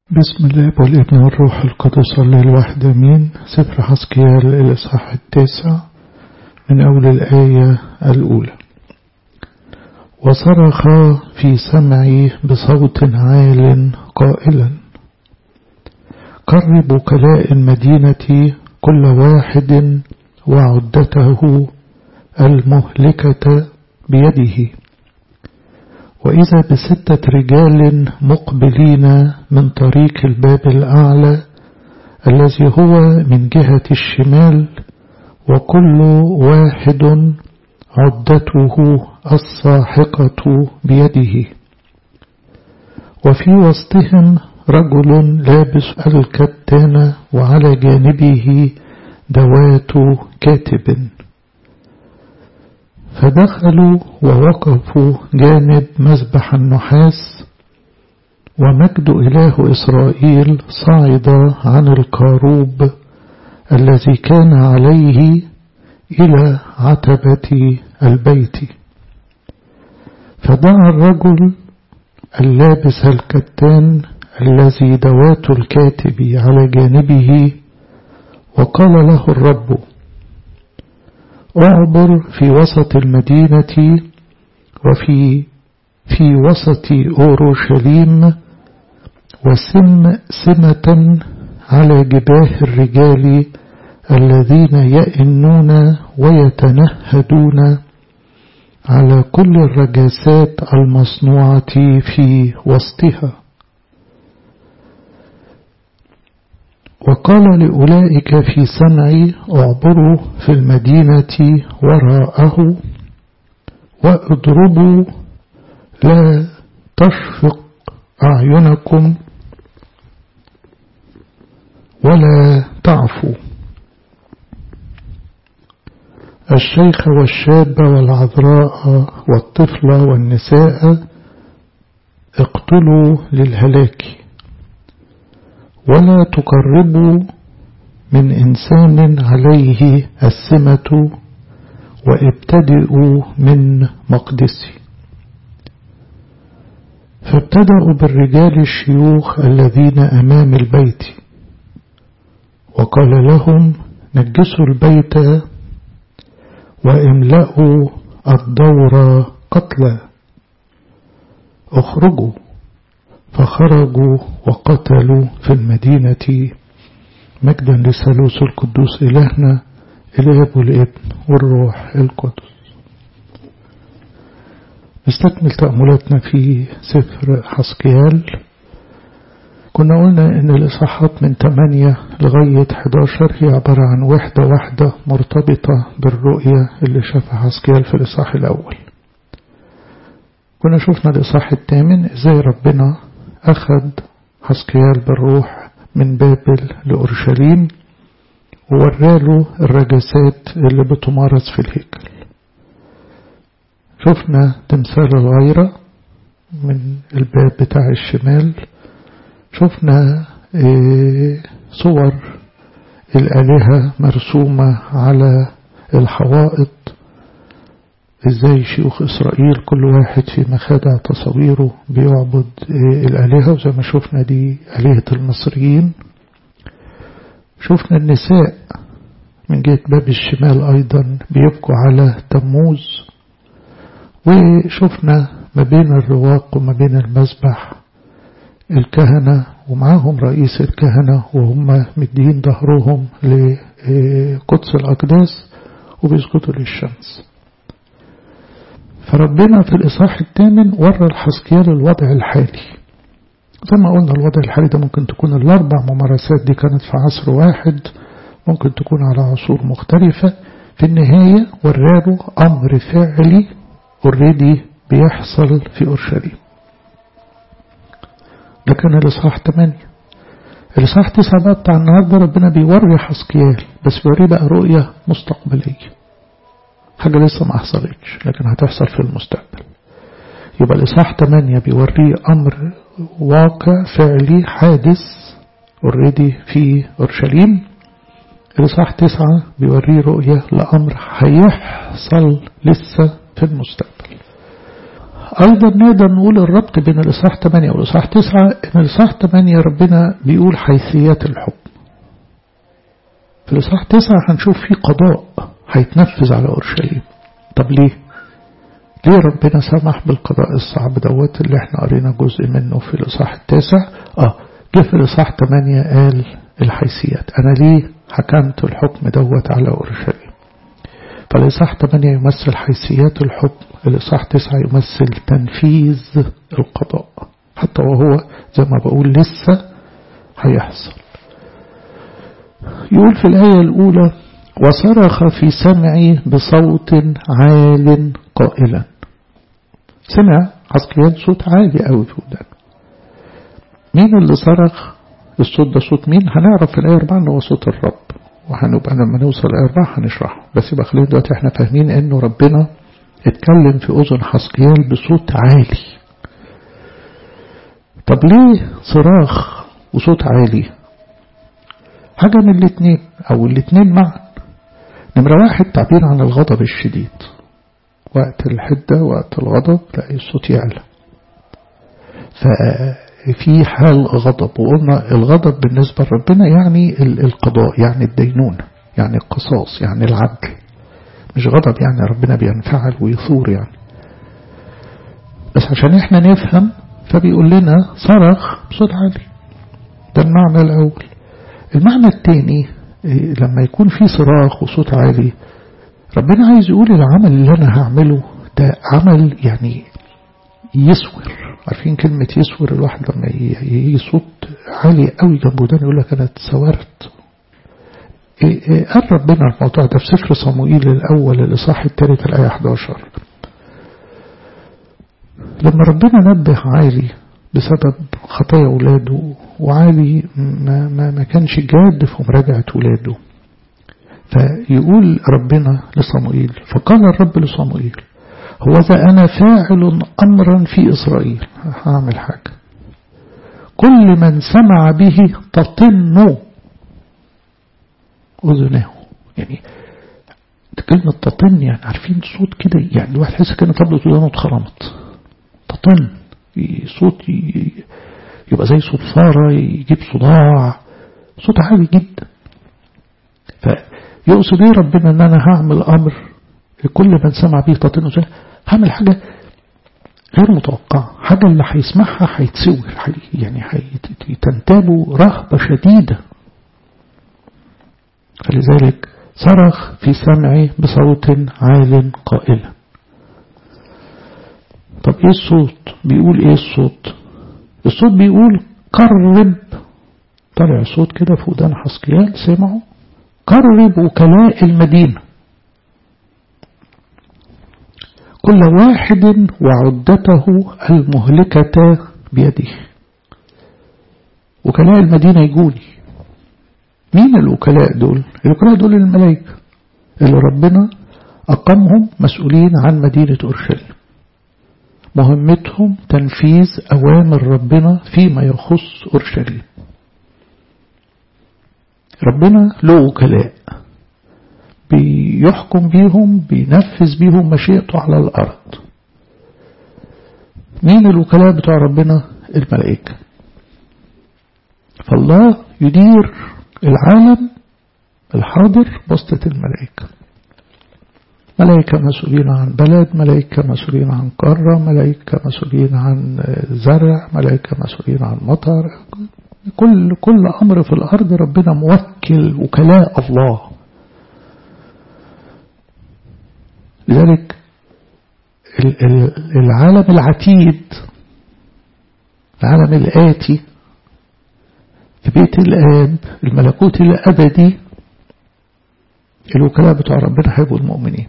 بسم الله والابن والروح القدس الله الواحد امين سفر حسكيال الاصحاح التاسع من اول الايه الاولى وصرخ في سمعي بصوت عال قائلا قرب وكلاء المدينه كل واحد وعدته المهلكه بيده وإذا بستة رجال مقبلين من طريق الباب الأعلى الذي هو من جهة الشمال وكل واحد عدته الساحقة بيده وفي وسطهم رجل لابس الكتان وعلى جانبه دوات كاتب فدخلوا ووقفوا جانب مذبح النحاس ومجد إله إسرائيل صعد عن الكاروب الذي كان عليه إلى عتبة البيت فدعا الرجل اللابس الكتان الذي دوات الكاتب على جانبه وقال له الرب اعبر في وسط المدينة وفي في وسط أورشليم وسم سمة على جباه الرجال الذين يئنون ويتنهدون على كل الرجاسات المصنوعة في وسطها وقال لأولئك في سمعي اعبروا في المدينة وراءه واضربوا لا تشفق أعينكم ولا تعفوا الشيخ والشاب والعذراء والطفل والنساء اقتلوا للهلاك ولا تقربوا من إنسان عليه السمة وابتدئوا من مقدسي فابتدأوا بالرجال الشيوخ الذين أمام البيت وقال لهم نجسوا البيت واملأوا الدور قتلى اخرجوا فخرجوا وقتلوا في المدينة مجدا لثالوث القدوس إلهنا الآب والابن والروح القدس نستكمل تأملاتنا في سفر حسكيال كنا قلنا ان الإصحاحات من 8 لغاية 11 هي عبارة عن وحدة واحدة مرتبطة بالرؤية اللي شافها حسكيال في الإصحاح الأول كنا شفنا الإصحاح الثامن ازاي ربنا أخذ حسكيال بالروح من بابل لأورشليم ووراله الرجسات اللي بتمارس في الهيكل شفنا تمثال الغيرة من الباب بتاع الشمال شفنا صور الآلهة مرسومة على الحوائط ازاي شيوخ اسرائيل كل واحد في مخادع تصويره بيعبد الالهة وزي ما شفنا دي الهة المصريين شفنا النساء من جهة باب الشمال ايضا بيبكوا على تموز وشفنا ما بين الرواق وما بين المذبح الكهنة ومعاهم رئيس الكهنة وهم مدين ظهرهم لقدس الأقداس وبيسجدوا للشمس فربنا في الإصحاح الثامن ورى الحسكيال الوضع الحالي زي ما قلنا الوضع الحالي ده ممكن تكون الأربع ممارسات دي كانت في عصر واحد ممكن تكون على عصور مختلفة في النهاية وراله أمر فعلي اوريدي بيحصل في أورشليم ده كان الإصحاح 8 الإصحاح 9 بقى بتاع النهارده ربنا بيوري حسكيال بس بيوريه بقى رؤية مستقبلية حاجة لسه ما حصلتش لكن هتحصل في المستقبل يبقى الإصحاح 8 بيوريه أمر واقع فعلي حادث اوريدي في أورشليم الإصحاح 9 بيوريه رؤية لأمر هيحصل لسه في المستقبل أيضا نقدر نقول الربط بين الإصحاح 8 والإصحاح 9 إن الإصحاح 8 ربنا بيقول حيثيات الحكم في الإصحاح 9 هنشوف فيه قضاء هيتنفذ على أورشليم طب ليه؟ ليه ربنا سمح بالقضاء الصعب دوت اللي احنا قرينا جزء منه في الإصحاح التاسع اه جه في الإصحاح 8 قال الحيثيات أنا ليه حكمت الحكم دوت على أورشليم فالإصحاح 8 يمثل حيثيات الحكم الإصحاح 9 يمثل تنفيذ القضاء حتى وهو زي ما بقول لسه هيحصل يقول في الآية الأولى وصرخ في سمعي بصوت عال قائلا سمع حسقيال صوت عالي قوي في ودانه مين اللي صرخ الصوت ده صوت مين هنعرف في الآية 4 ان هو صوت الرب وهنبقى لما نوصل الآية 4 هنشرحه بس يبقى خلينا دلوقتي احنا فاهمين انه ربنا اتكلم في أذن حسقيال بصوت عالي طب ليه صراخ وصوت عالي حاجة من الاثنين أو الاثنين معا نمرة واحد تعبير عن الغضب الشديد وقت الحدة وقت الغضب تلاقي الصوت يعلى ففي حال غضب وقلنا الغضب بالنسبة لربنا يعني القضاء يعني الدينونة يعني القصاص يعني العدل مش غضب يعني ربنا بينفعل ويثور يعني بس عشان احنا نفهم فبيقول لنا صرخ بصوت عالي ده المعنى الأول المعنى الثاني لما يكون في صراخ وصوت عالي ربنا عايز يقول العمل اللي أنا هعمله ده عمل يعني يسور عارفين كلمة يسور الواحد لما يجي صوت عالي قوي جنبه ده يقول لك أنا اتسورت قال ربنا الموضوع ده في سفر صموئيل الأول الإصحاح الثالث الآية 11 لما ربنا نبه عالي بسبب خطايا أولاده وعالي ما, ما, ما كانش جاد في مراجعة أولاده فيقول ربنا لصموئيل فقال الرب لصموئيل هو ذا أنا فاعل أمرا في إسرائيل هعمل حاجة كل من سمع به تطن أذنه يعني كلمة تطن يعني عارفين صوت كده يعني الواحد يحس كأن طبلة أذنه اتخرمت تطن صوت يبقى زي صوت فارة يجيب صداع صوت عالي جدا فيقصد ايه ربنا ان انا هعمل امر كل من سمع به تطن هعمل حاجة غير متوقعة حاجة اللي هيسمعها هيتسور يعني تنتابه رهبة شديدة فلذلك صرخ في سمعي بصوت عال قائلا طب ايه الصوت بيقول ايه الصوت الصوت بيقول قرب طلع صوت كده في ودان حسقيال سمعوا قرب وكلاء المدينة كل واحد وعدته المهلكة بيده وكلاء المدينة يجوني مين الوكلاء دول الوكلاء دول الملائكة اللي ربنا أقامهم مسؤولين عن مدينة أورشليم مهمتهم تنفيذ أوامر ربنا فيما يخص أورشليم ربنا له وكلاء بيحكم بيهم بينفذ بيهم مشيئته على الأرض مين الوكلاء بتوع ربنا الملائكة فالله يدير العالم الحاضر بسطة الملائكة ملائكة مسؤولين عن بلد ملائكة مسؤولين عن قارة ملائكة مسؤولين عن زرع ملائكة مسؤولين عن مطر كل كل أمر في الأرض ربنا موكل وكلاء الله لذلك العالم العتيد العالم الآتي في بيت الآب الملكوت الأبدي الوكلاء بتوع ربنا هيبقوا المؤمنين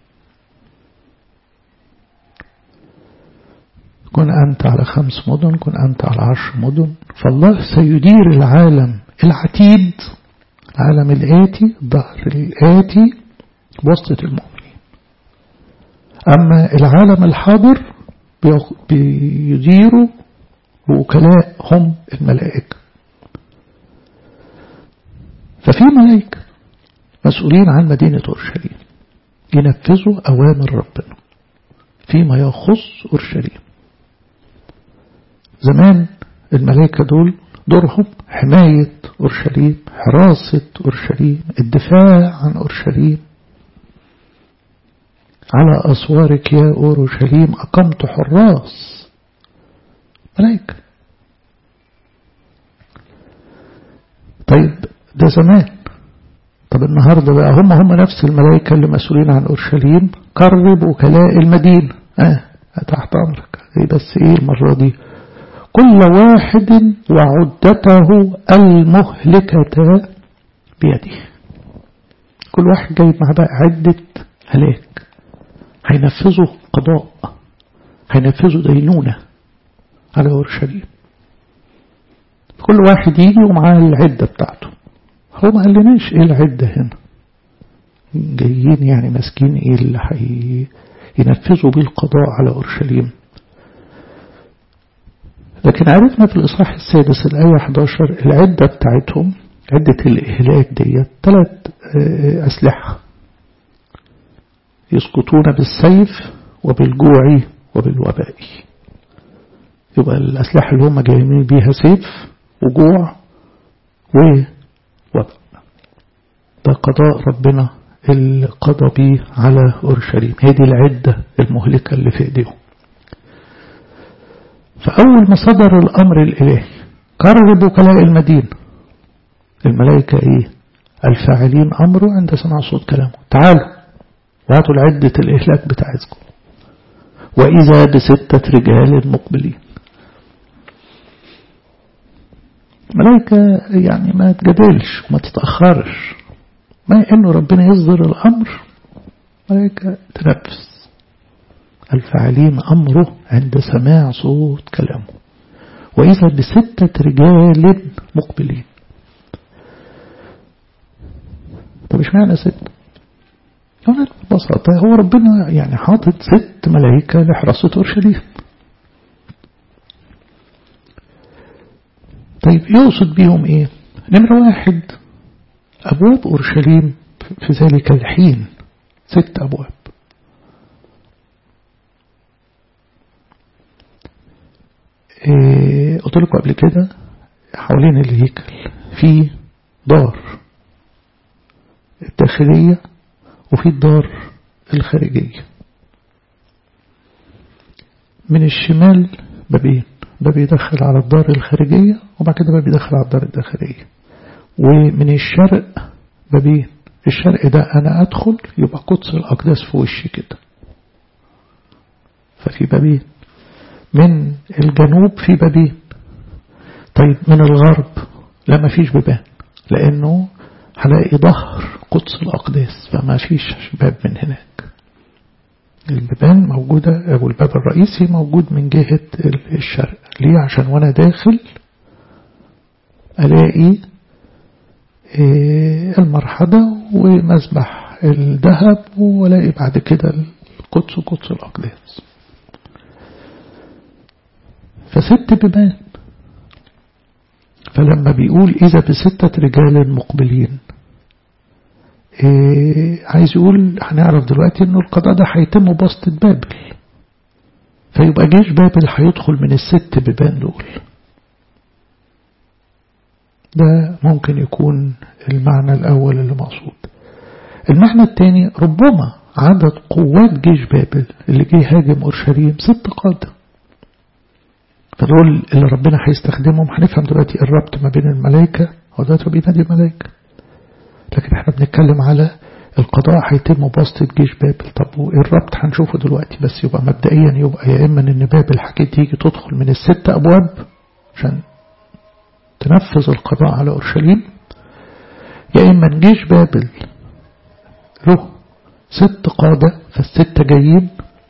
كن أنت على خمس مدن كن أنت على عشر مدن فالله سيدير العالم العتيد العالم الآتي الظهر الآتي بواسطة المؤمنين أما العالم الحاضر بيديروا بوكلاء هم الملائكة ففي ملائكة مسؤولين عن مدينة أورشليم ينفذوا أوامر ربنا فيما يخص أورشليم زمان الملائكة دول دورهم حماية أورشليم حراسة أورشليم الدفاع عن أورشليم على أسوارك يا أورشليم أقمت حراس ملائكة طيب ده زمان طب النهاردة بقى هم هم نفس الملائكة اللي مسؤولين عن أورشليم قرب وكلاء المدينة اه تحت أمرك ايه بس ايه المرة دي كل واحد وعدته المهلكة بيده كل واحد جايب معاه بقى عدة هلاك هينفذوا قضاء هينفذوا دينونة على أورشليم كل واحد يجي ومعاه العدة بتاعته هو ما قالناش ايه العدة هنا جايين يعني ماسكين ايه اللي حي ينفذوا بيه القضاء على أورشليم لكن عرفنا في الإصحاح السادس الآية 11 العدة بتاعتهم عدة الإهلاك ديت ثلاث أسلحة يسقطون بالسيف وبالجوع وبالوباء يبقى الأسلحة اللي هم جايين بيها سيف وجوع ووباء ده قضاء ربنا اللي قضى بيه على أورشليم هذه العدة المهلكة اللي في إيديهم فأول ما صدر الأمر الإلهي قرب وكلاء المدينة الملائكة إيه الفاعلين أمره عند سمع صوت كلامه تعالوا وهاتوا العدة الإهلاك بتاعتكم وإذا بستة رجال مقبلين ملائكة يعني ما تجادلش وما تتأخرش ما إنه ربنا يصدر الأمر ملائكة تنفس الفاعلين أمره عند سماع صوت كلامه وإذا بستة رجال مقبلين طب إيش معنى ستة؟ هنا ببساطة هو ربنا يعني حاطط ست ملائكة لحراسة أورشليم طيب يقصد بيهم إيه؟ نمرة واحد أبواب أورشليم في ذلك الحين ست أبواب إيه قلت لكم قبل كده حوالين الهيكل في دار الداخلية وفي الدار الخارجية من الشمال بابين باب يدخل على الدار الخارجية وبعد كده باب يدخل على الدار الداخلية ومن الشرق بابين الشرق ده أنا أدخل يبقى قدس الأقداس في وشي كده ففي بابين من الجنوب في بابين طيب من الغرب لا ما فيش بيبان لأنه هلاقي ظهر قدس الأقداس فما فيش باب من هناك البيبان موجودة أو الباب الرئيسي موجود من جهة الشرق ليه عشان وأنا داخل ألاقي المرحبة ومذبح الذهب ولاقي بعد كده القدس قدس الأقداس فست بيبان فلما بيقول إذا بستة رجال مقبلين إيه عايز يقول هنعرف دلوقتي انه القضاء ده هيتم بسطة بابل فيبقى جيش بابل هيدخل من الست بيبان دول ده ممكن يكون المعنى الأول اللي مقصود المعنى الثاني ربما عدد قوات جيش بابل اللي جه هاجم أورشليم ست قادة فدول اللي ربنا هيستخدمهم هنفهم دلوقتي الربط ما بين الملائكة ودلوقتي بينادي الملائكة لكن احنا بنتكلم على القضاء هيتم بسطة جيش بابل طب والربط هنشوفه دلوقتي بس يبقى مبدئيا يبقى يا إما إن بابل حكيت تيجي تدخل من الست أبواب عشان تنفذ القضاء على أورشليم يا إما إن جيش بابل له ست قادة فالستة جايين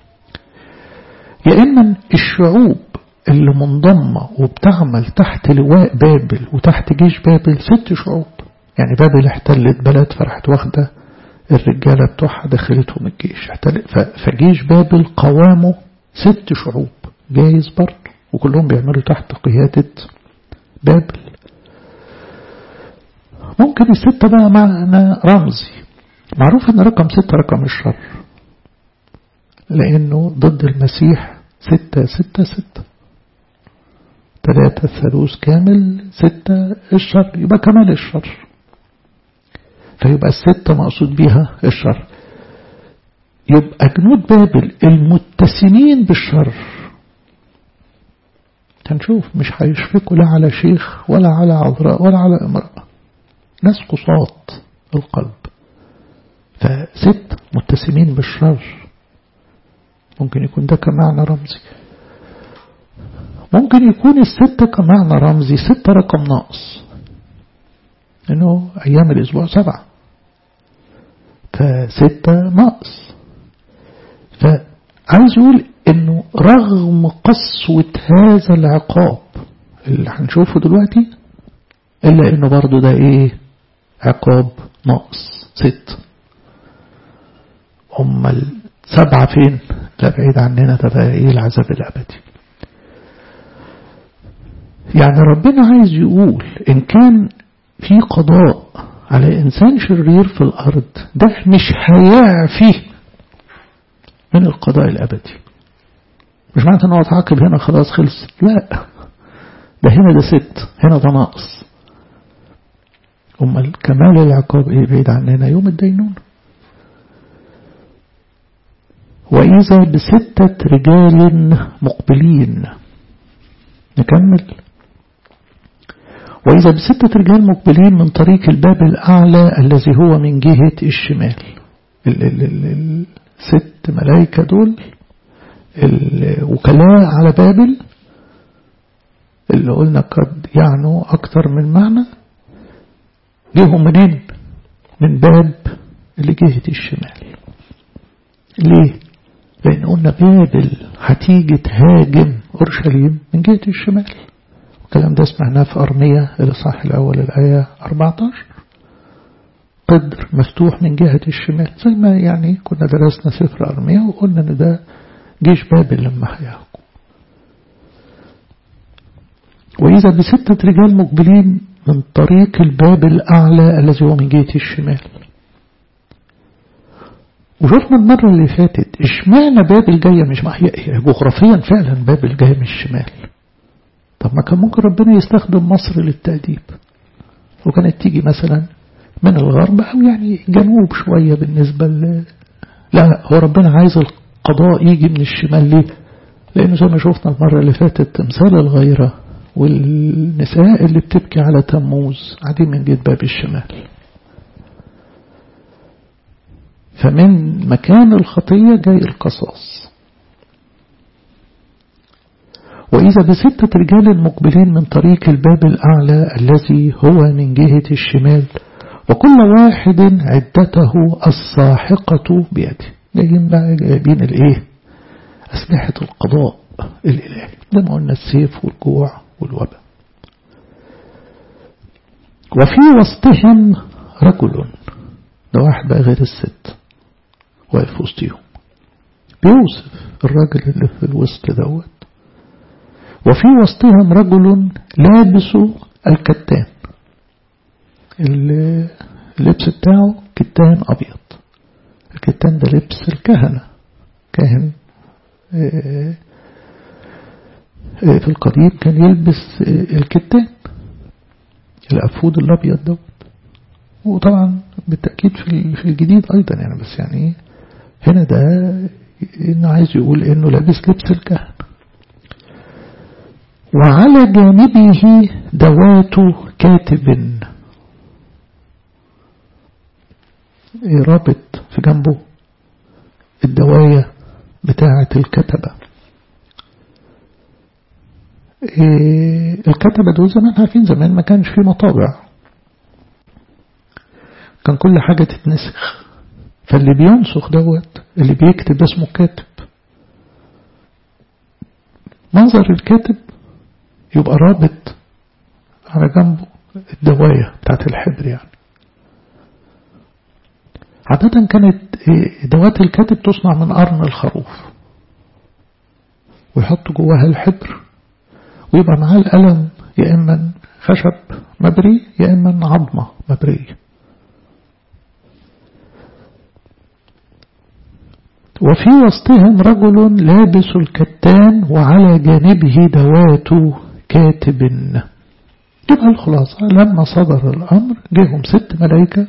يا إما الشعوب اللي منضمة وبتعمل تحت لواء بابل وتحت جيش بابل ست شعوب يعني بابل احتلت بلد فرحت واخدة الرجالة بتوعها دخلتهم الجيش فجيش بابل قوامه ست شعوب جايز برضه وكلهم بيعملوا تحت قيادة بابل ممكن الستة بقى معنى رمزي معروف ان رقم ستة رقم الشر لأنه ضد المسيح ستة ستة ستة ثلاثة الثالوث كامل ستة الشر يبقى كمال الشر فيبقى الستة مقصود بها الشر يبقى جنود بابل المتسمين بالشر هنشوف مش هيشفقوا لا على شيخ ولا على عذراء ولا على امرأة ناس قصاط القلب فست متسمين بالشر ممكن يكون ده كمعنى رمزي ممكن يكون الستة كمعنى رمزي ستة رقم ناقص انه ايام الاسبوع سبعة فستة ناقص فعايز يقول انه رغم قسوة هذا العقاب اللي هنشوفه دلوقتي الا انه برضو ده ايه عقاب ناقص ست أما السبعة فين لا بعيد عننا ده بقى ايه العذاب الابدي يعني ربنا عايز يقول ان كان في قضاء على انسان شرير في الارض ده مش هيعفي من القضاء الابدي مش معنى انه اتعاقب هنا خلاص خلص لا ده هنا ده ست هنا ده ناقص أما كمال العقاب إيه بعيد عننا يوم الدينون وإذا بستة رجال مقبلين نكمل وإذا بستة رجال مقبلين من طريق الباب الأعلى الذي هو من جهة الشمال الست ملائكة دول الوكلاء على بابل اللي قلنا قد يعنوا أكثر من معنى جيهم منين من باب اللي جهة الشمال ليه لأن قلنا بابل هتيجي تهاجم أورشليم من جهة الشمال الكلام ده سمعناه في أرمية الإصحاح الأول الآية 14 قدر مفتوح من جهة الشمال زي ما يعني كنا درسنا سفر أرمية وقلنا إن ده جيش بابل لما هيهاجم وإذا بستة رجال مقبلين من طريق الباب الأعلى الذي هو من جهة الشمال وشفنا المرة اللي فاتت اشمعنى بابل جاية مش هي جغرافيا فعلا بابل جاية من الشمال طب ما كان ممكن ربنا يستخدم مصر للتأديب وكانت تيجي مثلا من الغرب أو يعني جنوب شوية بالنسبة ل... لا هو ربنا عايز القضاء يجي من الشمال ليه لأنه زي ما شفنا المرة اللي فاتت تمثال الغيرة والنساء اللي بتبكي على تموز قاعدين من جهة باب الشمال فمن مكان الخطية جاي القصاص وإذا بستة رجال مقبلين من طريق الباب الأعلى الذي هو من جهة الشمال وكل واحد عدته الساحقة بيده جايين بقى جايبين الايه أسلحة القضاء الإلهي زي ما قلنا السيف والجوع والوباء وفي وسطهم رجل ده واحد بقى غير الست واقف وسطهم بيوصف الراجل اللي في الوسط دوت وفي وسطهم رجل لابس الكتان اللبس بتاعه كتان أبيض الكتان ده لبس الكهنة كاهن في القديم كان يلبس الكتان الأفود الأبيض دوت وطبعا بالتأكيد في الجديد أيضا يعني بس يعني هنا ده إنه عايز يقول إنه لابس لبس الكهنة وعلى جانبه دوات كاتب رابط في جنبه الدواية بتاعة الكتبة إيه الكتبة دول زمان عارفين زمان ما كانش في مطابع كان كل حاجة تتنسخ فاللي بينسخ دوت اللي بيكتب اسمه كاتب منظر الكاتب يبقى رابط على جنبه الدواية بتاعت الحبر يعني عادة كانت دوات الكاتب تصنع من قرن الخروف ويحط جواها الحبر ويبقى معاه القلم يا إما خشب مبري يا إما عظمة مبرية وفي وسطهم رجل لابس الكتان وعلى جانبه دوات كاتب يبقى الخلاصة لما صدر الأمر جيهم ست ملائكة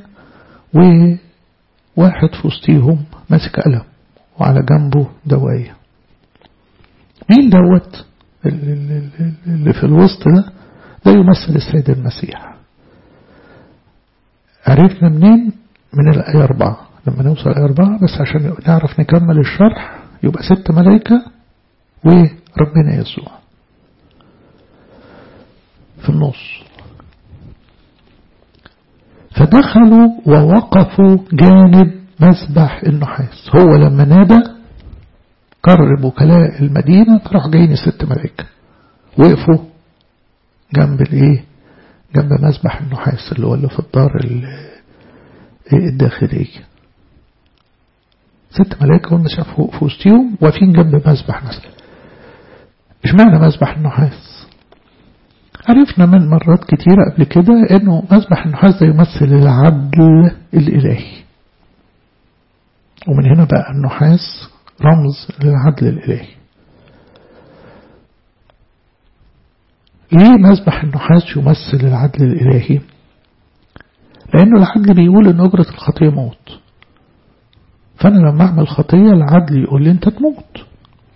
وواحد في وسطيهم ماسك قلم وعلى جنبه دواية مين دوت اللي في الوسط ده ده يمثل السيد المسيح عرفنا منين من الآية أربعة لما نوصل الآية أربعة بس عشان نعرف نكمل الشرح يبقى ست ملائكة وربنا يسوع في النص فدخلوا ووقفوا جانب مسبح النحاس هو لما نادى قرب وكلاء المدينة فراح جايين ست ملائكة وقفوا جنب الايه جنب مسبح النحاس اللي هو اللي في الدار الداخلية ست ملائكة هم شافوا في وسطهم واقفين جنب مسبح نحاس اشمعنى مسبح النحاس عرفنا من مرات كتيرة قبل كده انه مسبح النحاس ده يمثل العدل الالهي ومن هنا بقى النحاس رمز للعدل الالهي ليه مسبح النحاس يمثل العدل الالهي لانه العدل بيقول ان اجرة الخطية موت فانا لما اعمل خطية العدل يقول لي انت تموت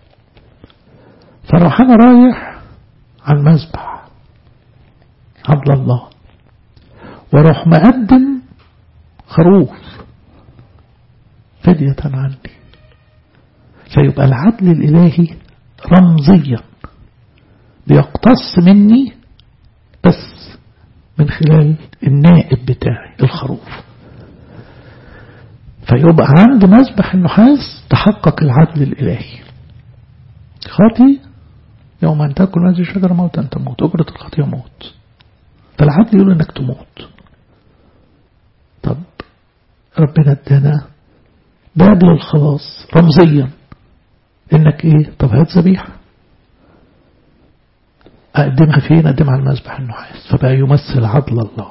فراح انا رايح على المسبح عدل الله واروح مقدم خروف فدية عني فيبقى العدل الإلهي رمزيا بيقتص مني بس من خلال النائب بتاعي الخروف فيبقى عند مسبح النحاس تحقق العدل الإلهي خاطي يوم أن تأكل هذه الشجرة موتا تموت أجرة الخطية موت فالعدل يقول انك تموت طب ربنا ادانا باب للخلاص رمزيا انك ايه طب هات ذبيحه اقدمها فين اقدمها على المذبح النحاس فبقى يمثل عدل الله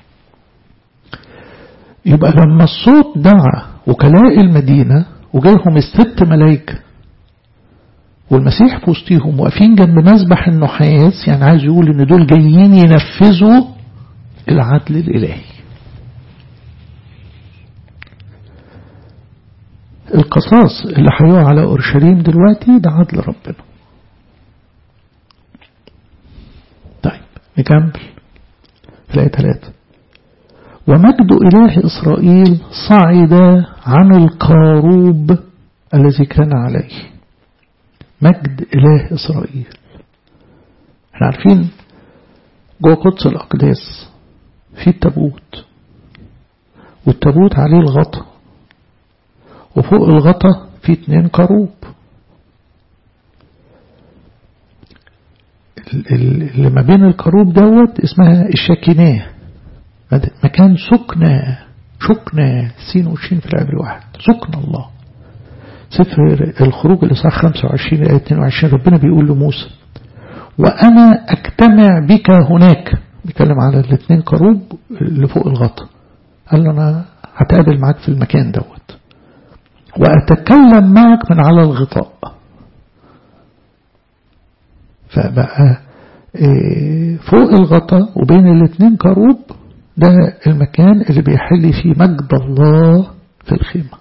يبقى لما الصوت دعا وكلاء المدينة وجايهم الست ملايكة والمسيح في وسطيهم واقفين جنب مذبح النحاس يعني عايز يقول ان دول جايين ينفذوا العدل الالهي القصاص اللي هيقع على اورشليم دلوقتي ده عدل ربنا طيب نكمل الايه ثلاثة ومجد إله إسرائيل صعد عن القاروب الذي كان عليه مجد إله إسرائيل احنا عارفين جوه قدس الأقداس في التابوت والتابوت عليه الغطا وفوق الغطا في اتنين كروب اللي ما بين الكروب دوت اسمها الشاكيناه مكان سكنى سكنى سين وشين في العبر واحد سكن الله سفر الخروج الإصحاح 25 آية 22 ربنا بيقول لموسى وأنا أجتمع بك هناك بيتكلم على الاثنين كروب اللي فوق الغطا قال له أنا هتقابل معاك في المكان دوت وأتكلم معك من على الغطاء فبقى فوق الغطاء وبين الاثنين كروب ده المكان اللي بيحل فيه مجد الله في الخيمة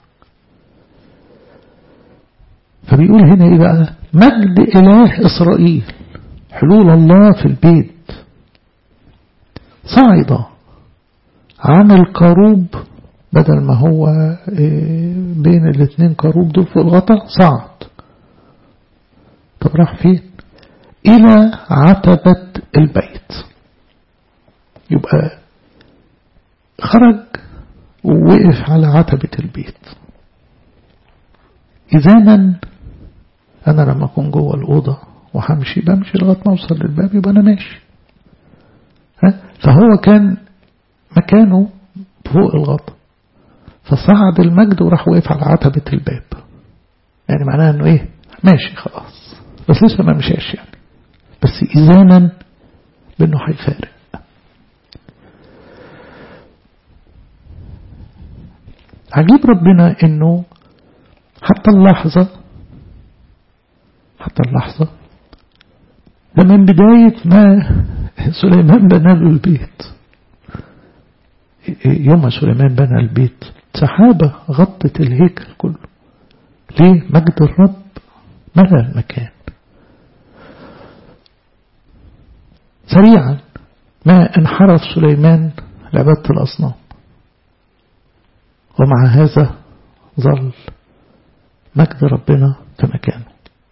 فبيقول هنا ايه بقى مجد اله اسرائيل حلول الله في البيت صعد عن الكروب بدل ما هو بين الاثنين كروب دول في الغطا صعد طب راح فين الى عتبة البيت يبقى خرج ووقف على عتبة البيت إذانا أنا لما أكون جوه الأوضة وهمشي بمشي لغاية ما أوصل للباب يبقى أنا ماشي ها؟ فهو كان مكانه فوق الغطا فصعد المجد وراح وقف على عتبة الباب يعني معناها أنه إيه ماشي خلاص بس لسه ما مشاش يعني بس إذانا بأنه هيفارق عجيب ربنا انه حتى اللحظة حتى اللحظة ده من بداية ما سليمان بنى له البيت يوم سليمان بنى البيت سحابة غطت الهيكل كله ليه مجد الرب ملى المكان سريعا ما انحرف سليمان لعبادة الأصنام ومع هذا ظل مجد ربنا في مكانه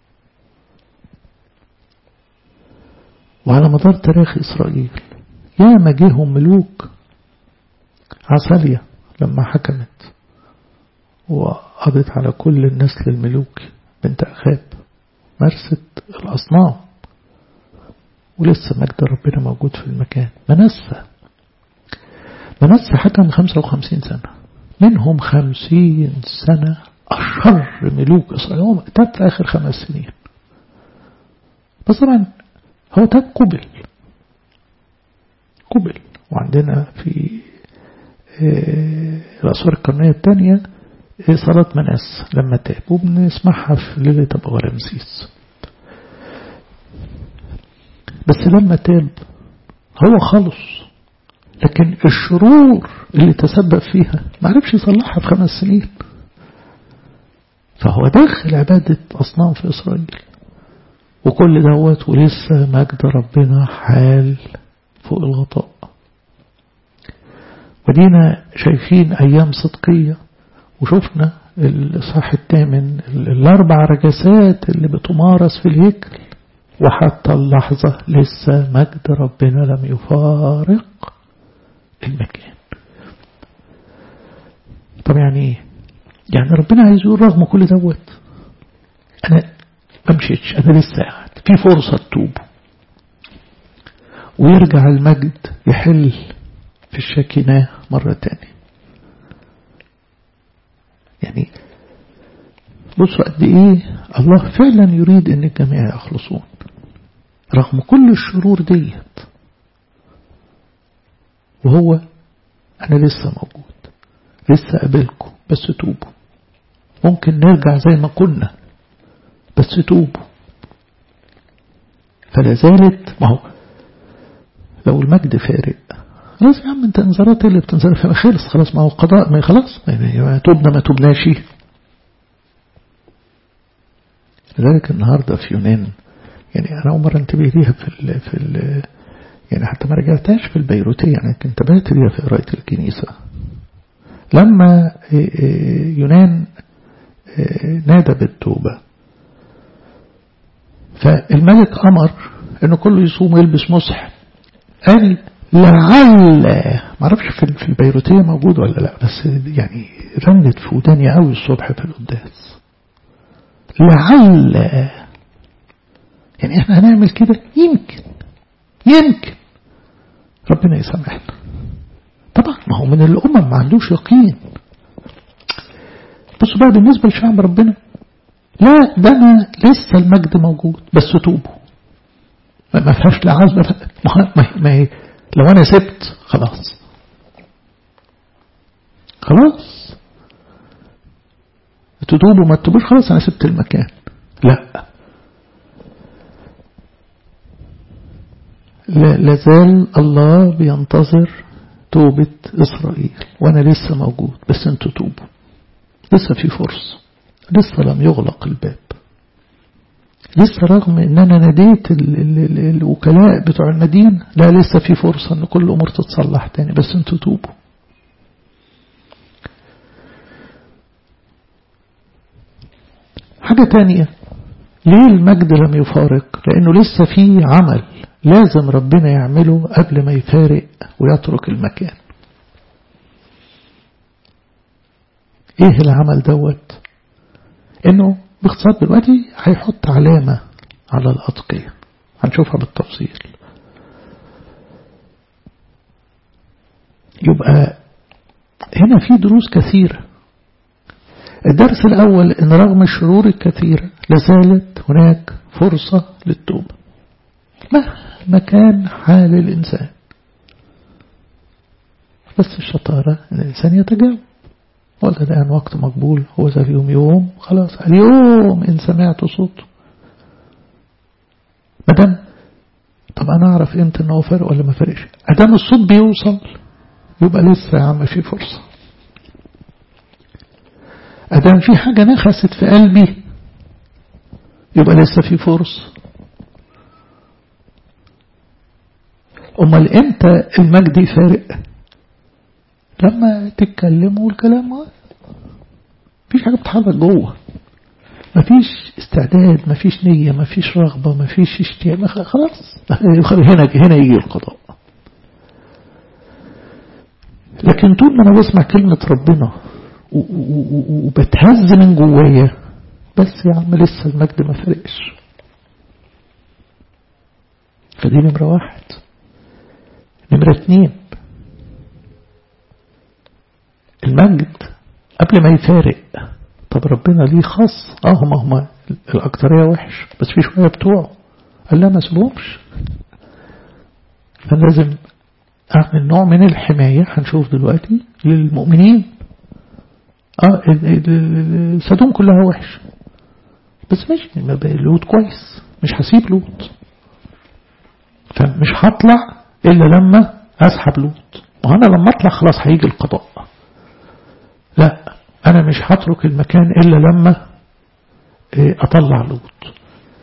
وعلى مدار تاريخ إسرائيل يا ما جيهم ملوك عسالية لما حكمت وقضت على كل النسل الملوكي بنت أخاب مارست الأصنام ولسه مجد ربنا موجود في المكان منسى منسى حكم 55 سنة منهم 50 سنة أشر ملوك إسرائيل هو تاب في آخر خمس سنين بس طبعا هو تاب قبل قبل وعندنا في الأسوار القرنية الثانية صلاة مناس لما تاب وبنسمعها في ليلة أبو غرامسيس بس لما تاب هو خلص لكن الشرور اللي تسبب فيها ما عرفش يصلحها في خمس سنين فهو داخل عبادة أصنام في إسرائيل وكل دوت ولسه مجد ربنا حال فوق الغطاء ودينا شايفين أيام صدقية وشفنا الإصحاح الثامن الأربع رجسات اللي بتمارس في الهيكل وحتى اللحظة لسه مجد ربنا لم يفارق المكان طب يعني ايه يعني ربنا عايز يقول رغم كل دوت انا ما مشيتش انا لسه قاعد في فرصة تتوب ويرجع المجد يحل في الشاكناه مرة تانية يعني بصوا قد ايه الله فعلا يريد ان الجميع يخلصون رغم كل الشرور ديت وهو انا لسه موجود لسه قابلكم بس توبوا ممكن نرجع زي ما كنا بس توبوا فلا زالت ما هو لو المجد فارق خلاص يا عم انت انذارات اللي بتنذر فيها خلص خلاص ما هو قضاء ما خلاص ما توبنا ما توبناش لذلك النهاردة في يونان يعني أنا أول مرة انتبه ليها في ال في ال يعني حتى ما رجعتهاش في البيروتية يعني انتبهت ليها في قراية الكنيسة لما يونان نادى بالتوبة فالملك أمر أنه كله يصوم ويلبس مسح قال لعل ما اعرفش في البيروتية موجود ولا لا بس يعني رنت في وداني قوي الصبح في القداس لعل يعني احنا هنعمل كده يمكن يمكن ربنا يسامحنا طبعا ما هو من الأمم ما عندوش يقين بصوا بقى بالنسبة لشعب ربنا لا ده أنا لسه المجد موجود بس توبوا ما فيهاش لا عزم ما, ما هي لو أنا سبت خلاص خلاص تتوبوا ما تتوبوش خلاص أنا سبت المكان لا لازال الله بينتظر توبة إسرائيل وأنا لسه موجود بس أنتوا توبوا لسه في فرصة لسه لم يغلق الباب لسه رغم ان انا ناديت ال ال ال الوكلاء بتوع المدينة لا لسه في فرصة ان كل امور تتصلح تاني بس انتوا توبوا حاجة تانية ليه المجد لم يفارق لانه لسه في عمل لازم ربنا يعمله قبل ما يفارق ويترك المكان ايه العمل دوت انه باختصار دلوقتي هيحط علامة على الأتقية هنشوفها بالتفصيل يبقى هنا في دروس كثيرة الدرس الأول أن رغم الشرور الكثيرة لازالت هناك فرصة للتوبة مهما كان حال الإنسان بس الشطارة أن الإنسان يتجاوب ولا الآن وقت مقبول هو ذا اليوم يوم خلاص اليوم إن سمعت صوته مدام طب أنا أعرف إمتى إنه فرق ولا ما فرقش أدام الصوت بيوصل يبقى لسه يا عم في فرصة أدام في حاجة نخست في قلبي يبقى لسه في فرصة أمال إمتى المجد يفارق لما تتكلموا والكلام مفيش حاجة بتحرك جوه مفيش استعداد مفيش نية مفيش رغبة مفيش اشتياق خلاص هنا هنا يجي القضاء لكن طول ما انا بسمع كلمة ربنا وبتهز من جوايا بس يا عم لسه المجد ما فرقش فدي نمرة واحد نمرة اتنين المجد قبل ما يفارق طب ربنا ليه خاص اه هما هما الأكترية وحش بس في شوية بتوعه قال لا ما سيبهمش فلازم أعمل نوع من الحماية هنشوف دلوقتي للمؤمنين اه سدوم كلها وحش بس ماشي لوط كويس مش هسيب لوط فمش هطلع إلا لما أسحب لوط وأنا لما أطلع خلاص هيجي القضاء لا أنا مش هترك المكان إلا لما أطلع لوط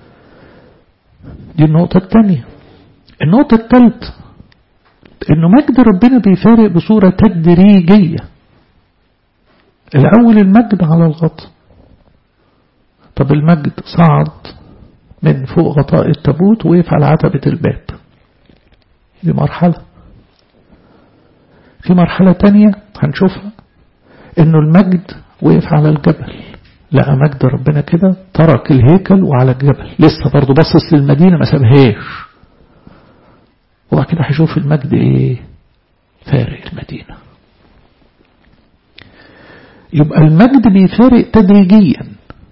دي النقطة الثانية النقطة الثالثة إنه مجد ربنا بيفارق بصورة تدريجية الأول المجد على الغطاء طب المجد صعد من فوق غطاء التابوت وقف على عتبة الباب دي مرحلة في مرحلة تانية هنشوفها انه المجد وقف على الجبل لقى مجد ربنا كده ترك الهيكل وعلى الجبل لسه برضه بصص للمدينة ما سابهاش وبعد كده هيشوف المجد ايه فارق المدينة يبقى المجد بيفارق تدريجيا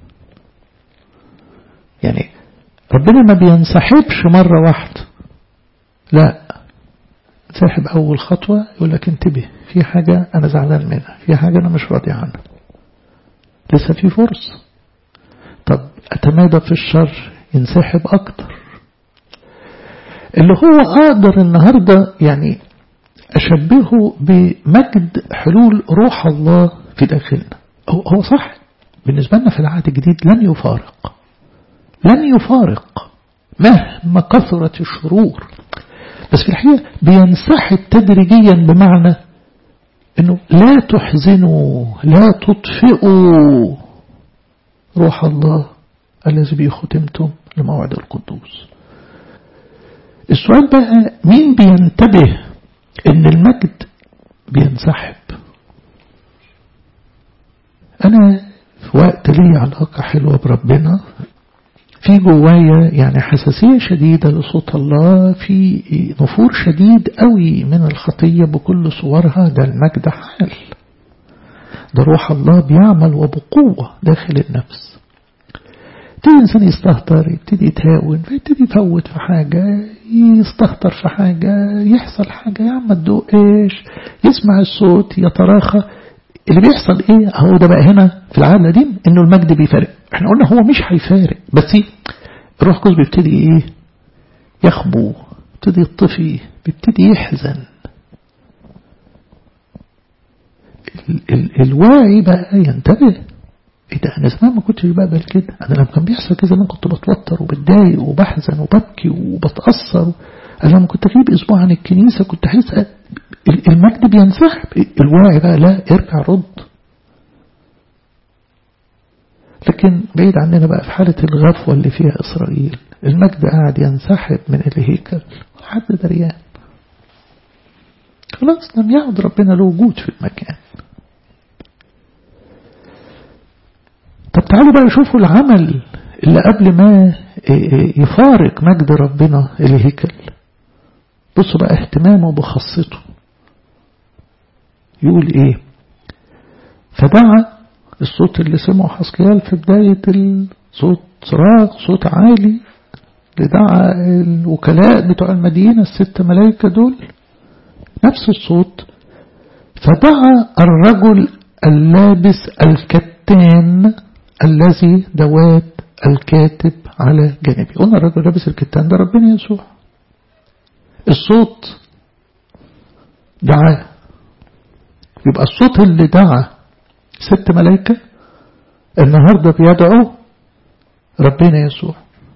يعني ربنا ما بينسحبش مرة واحدة لا ساحب أول خطوة يقول لك انتبه في حاجة أنا زعلان منها في حاجة أنا مش راضي عنها لسه في فرصة طب أتمادى في الشر ينسحب أكتر اللي هو أقدر النهاردة يعني أشبهه بمجد حلول روح الله في داخلنا هو صح بالنسبة لنا في العهد الجديد لن يفارق لن يفارق مهما كثرت الشرور بس في الحقيقة بينسحب تدريجيا بمعنى انه لا تحزنوا لا تطفئوا روح الله الذي به ختمتم لموعد القدوس السؤال بقى مين بينتبه ان المجد بينسحب انا في وقت لي علاقة حلوة بربنا في جوايا يعني حساسية شديدة لصوت الله في نفور شديد قوي من الخطية بكل صورها ده المجد حال ده روح الله بيعمل وبقوة داخل النفس يبتدي الإنسان يستهتر يبتدي يتهاون فيبتدي يفوت في حاجة يستهتر في حاجة يحصل حاجة يا عم تدقش يسمع الصوت يتراخى اللي بيحصل ايه هو ده بقى هنا في العالم القديم انه المجد بيفارق احنا قلنا هو مش هيفارق بس الروح القدس بيبتدي ايه يخبو بيبتدي يطفي بيبتدي يحزن ال ال الواعي بقى ينتبه ايه ده انا زمان ما كنتش بقبل كده انا لما كان بيحصل كده زمان كنت بتوتر وبتضايق وبحزن وببكي وبتاثر انا لما كنت اغيب اسبوع عن الكنيسه كنت احس المجد بينسحب الواعي بقى لا ارجع رد لكن بعيد عننا بقى في حالة الغفوة اللي فيها إسرائيل المجد قاعد ينسحب من الهيكل حد دريان خلاص لم يعد ربنا له وجود في المكان طب تعالوا بقى شوفوا العمل اللي قبل ما يفارق مجد ربنا الهيكل بصوا بقى اهتمامه بخاصته يقول ايه فدعا الصوت اللي سمعه حسكيال في بداية الصوت صراخ صوت عالي لدعا الوكلاء بتوع المدينة الست ملايكة دول نفس الصوت فدعا الرجل اللابس الكتان الذي دوات الكاتب على جانبي قلنا الرجل لابس الكتان ده ربنا يسوع الصوت دعاه يبقى الصوت اللي دعا ست ملائكة النهاردة بيدعو ربنا يسوع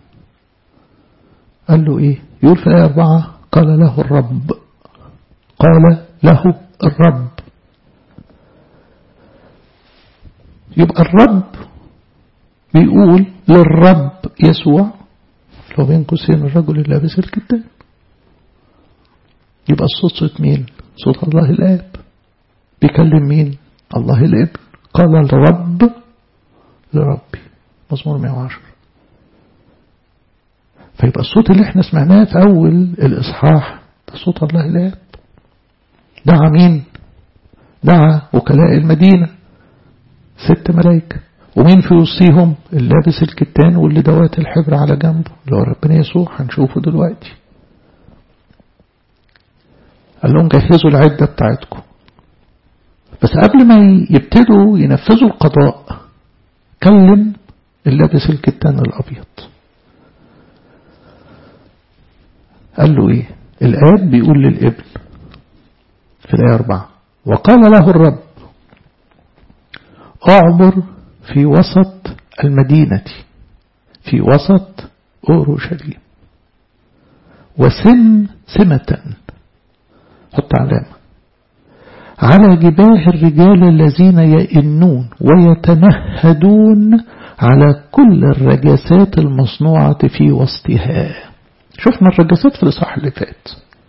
قال له ايه يقول في الآية أربعة قال له الرب قال له الرب يبقى الرب بيقول للرب يسوع لو بين قوسين الرجل اللي لابس الكتاب يبقى الصوت صوت مين صوت الله الآب بيكلم مين الله الابن قال الرب لربي مزمور 110 فيبقى الصوت اللي احنا سمعناه في أول الإصحاح ده صوت الله الآب دعا مين دعا وكلاء المدينة ست ملائكة ومين في وسطيهم اللي لابس الكتان واللي دوات الحبر على جنبه اللي هو ربنا يسوع هنشوفه دلوقتي قال لهم جهزوا العدة بتاعتكم بس قبل ما يبتدوا ينفذوا القضاء كلم اللابس الكتان الأبيض قال له ايه الآب بيقول للابن في الآية أربعة وقال له الرب أعبر في وسط المدينة في وسط أورشليم وسم سمة حط علامة على جباه الرجال الذين يئنون ويتنهدون على كل الرجاسات المصنوعة في وسطها شفنا الرجاسات في الإصحاح اللي فات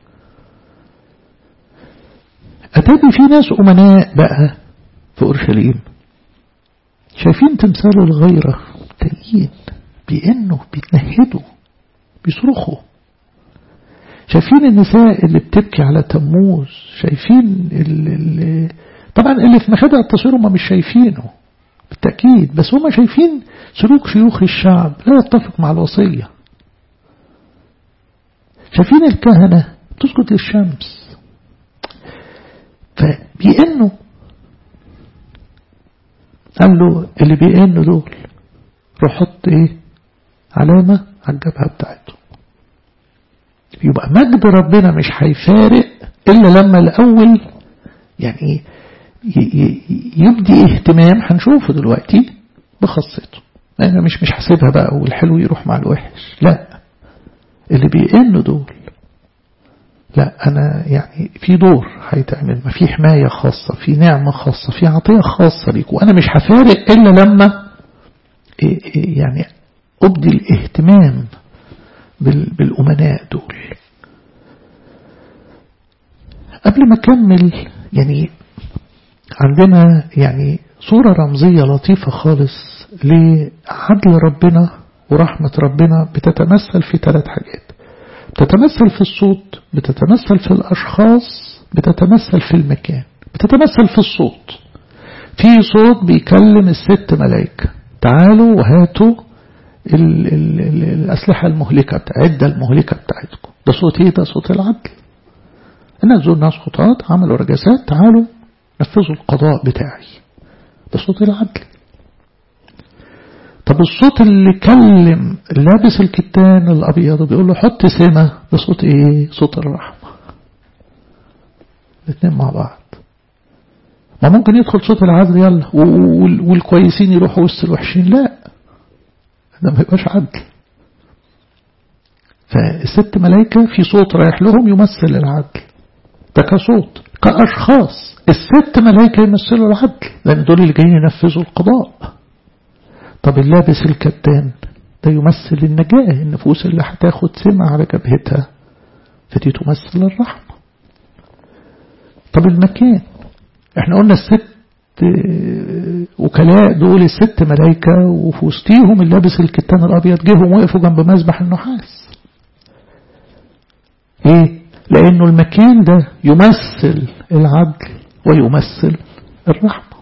أتابي في ناس أمناء بقى في أورشليم شايفين تمثال الغيرة تايين بيئنوا بيتنهدوا بيصرخوا شايفين النساء اللي بتبكي على تموز شايفين اللي طبعا اللي في مخادع التصوير هم مش شايفينه بالتأكيد بس هم شايفين سلوك شيوخ الشعب لا يتفق مع الوصية شايفين الكهنة تسجد للشمس فبيئنوا قال له اللي بيئنوا دول روح حط ايه علامة على الجبهة بتاعته يبقى مجد ربنا مش هيفارق إلا لما الأول يعني يبدي اهتمام هنشوفه دلوقتي بخاصته أنا مش مش حاسبها بقى والحلو يروح مع الوحش لا اللي بيئنوا دول لا أنا يعني في دور هيتعمل ما في حماية خاصة في نعمة خاصة في عطية خاصة ليك وأنا مش هفارق إلا لما يعني أبدي الاهتمام بالأمناء دول قبل ما أكمل يعني عندنا يعني صورة رمزية لطيفة خالص لعدل ربنا ورحمة ربنا بتتمثل في ثلاث حاجات بتتمثل في الصوت بتتمثل في الأشخاص بتتمثل في المكان بتتمثل في الصوت في صوت بيكلم الست ملائكة تعالوا وهاتوا ال ال ال الأسلحة المهلكة العدة المهلكة بتاعتكم ده صوت ايه ده صوت العدل الناس دول ناس خطاط عملوا رجسات تعالوا نفذوا القضاء بتاعي ده صوت العدل طب الصوت اللي كلم لابس الكتان الأبيض وبيقول له حط سمة ده صوت ايه صوت الرحمة الاثنين مع بعض ما ممكن يدخل صوت العدل يلا والكويسين يروحوا وسط الوحشين لا ده ما يبقاش عدل فالست ملائكة في صوت رايح لهم يمثل العدل ده كصوت كأشخاص الست ملائكة يمثلوا العدل لأن دول اللي جايين ينفذوا القضاء طب اللابس الكتان ده يمثل النجاة النفوس اللي هتاخد سمة على جبهتها فدي تمثل الرحمة طب المكان احنا قلنا الست وكلاء دول الست ملايكة وفي وسطيهم اللابس الكتان الأبيض جيهم وقفوا جنب مذبح النحاس ايه لأنه المكان ده يمثل العدل ويمثل الرحمة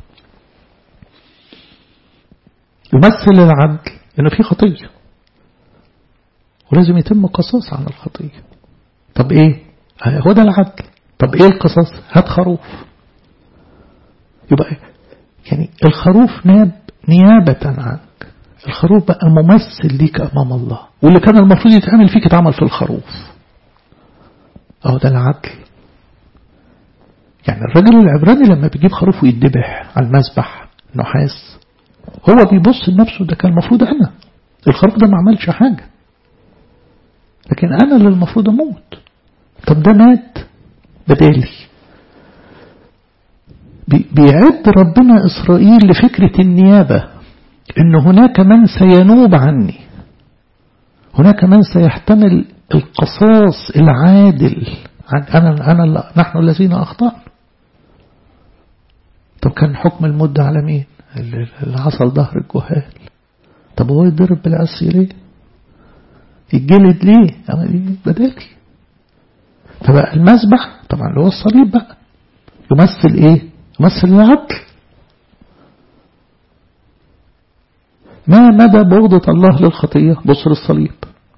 يمثل العدل لأنه في خطية ولازم يتم قصاص عن الخطية طب ايه هو ده العدل طب ايه القصاص هات خروف يبقى يعني الخروف ناب نيابة عنك الخروف بقى ممثل ليك أمام الله واللي كان المفروض يتعمل فيك اتعمل في الخروف أهو ده العدل يعني الراجل العبراني لما بيجيب خروف ويدبح على المذبح نحاس هو بيبص لنفسه ده كان المفروض أنا الخروف ده ما عملش حاجة لكن أنا اللي المفروض أموت طب ده مات بدالي بيعد ربنا إسرائيل لفكرة النيابة إن هناك من سينوب عني هناك من سيحتمل القصاص العادل عن أنا أنا نحن الذين أخطأنا طب كان حكم المدة على مين اللي حصل ظهر الجهال طب هو يضرب بالعصي ليه يتجلد ليه بدالي فبقى المذبح طبعا اللي هو الصليب بقى يمثل ايه يمثل العدل ما مدى بغضة الله للخطية بص للصليب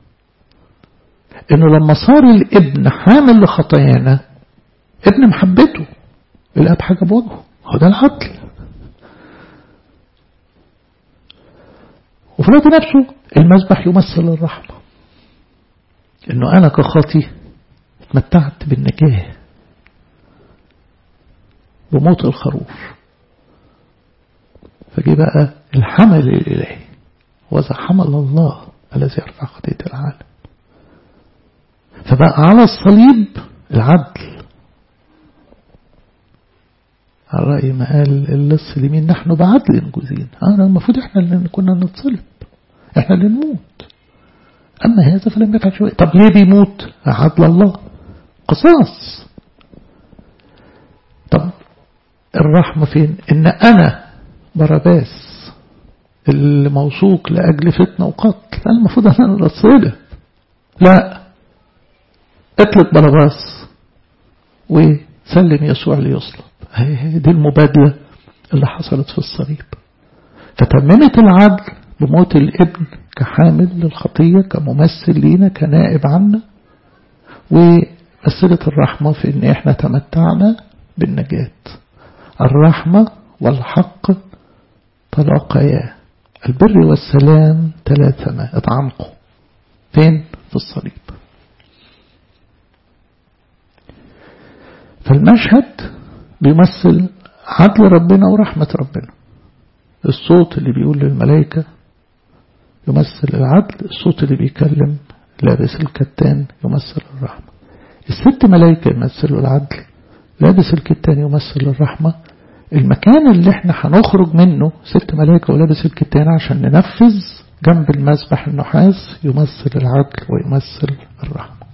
انه لما صار الابن حامل لخطايانا ابن محبته الاب حاجة بوجهه هو ده العدل وفي الوقت نفسه المذبح يمثل الرحمة انه انا كخاطي اتمتعت بالنجاة بموت الخروف فجي بقى الحمل الإلهي وذا حمل الله الذي يرفع خطية العالم فبقى على الصليب العدل على رأي ما قال اللص لمين نحن بعدل جزين أنا المفروض إحنا اللي كنا نتصلب إحنا اللي نموت أما هذا فلم يفعل شيء طب ليه بيموت عدل الله قصاص طب الرحمة فين إن أنا باراباس اللي موثوق لأجل فتنة وقتل المفروض أنا اللي أتصلب لا اطلق باراباس وسلم يسوع ليصلب دي المبادلة اللي حصلت في الصليب فتممت العدل بموت الابن كحامل للخطية كممثل لينا كنائب عنا ومثلت الرحمة في ان احنا تمتعنا بالنجاة الرحمة والحق تلاقيا البر والسلام تلاثما اتعمقوا فين في الصليب فالمشهد بيمثل عدل ربنا ورحمة ربنا الصوت اللي بيقول للملائكة يمثل العدل الصوت اللي بيكلم لابس الكتان يمثل الرحمة الست ملائكة يمثلوا العدل لابس الكتان يمثل الرحمة المكان اللي احنا هنخرج منه ست ملائكة ولابس الكتان عشان ننفذ جنب المسبح النحاس يمثل العدل ويمثل الرحمة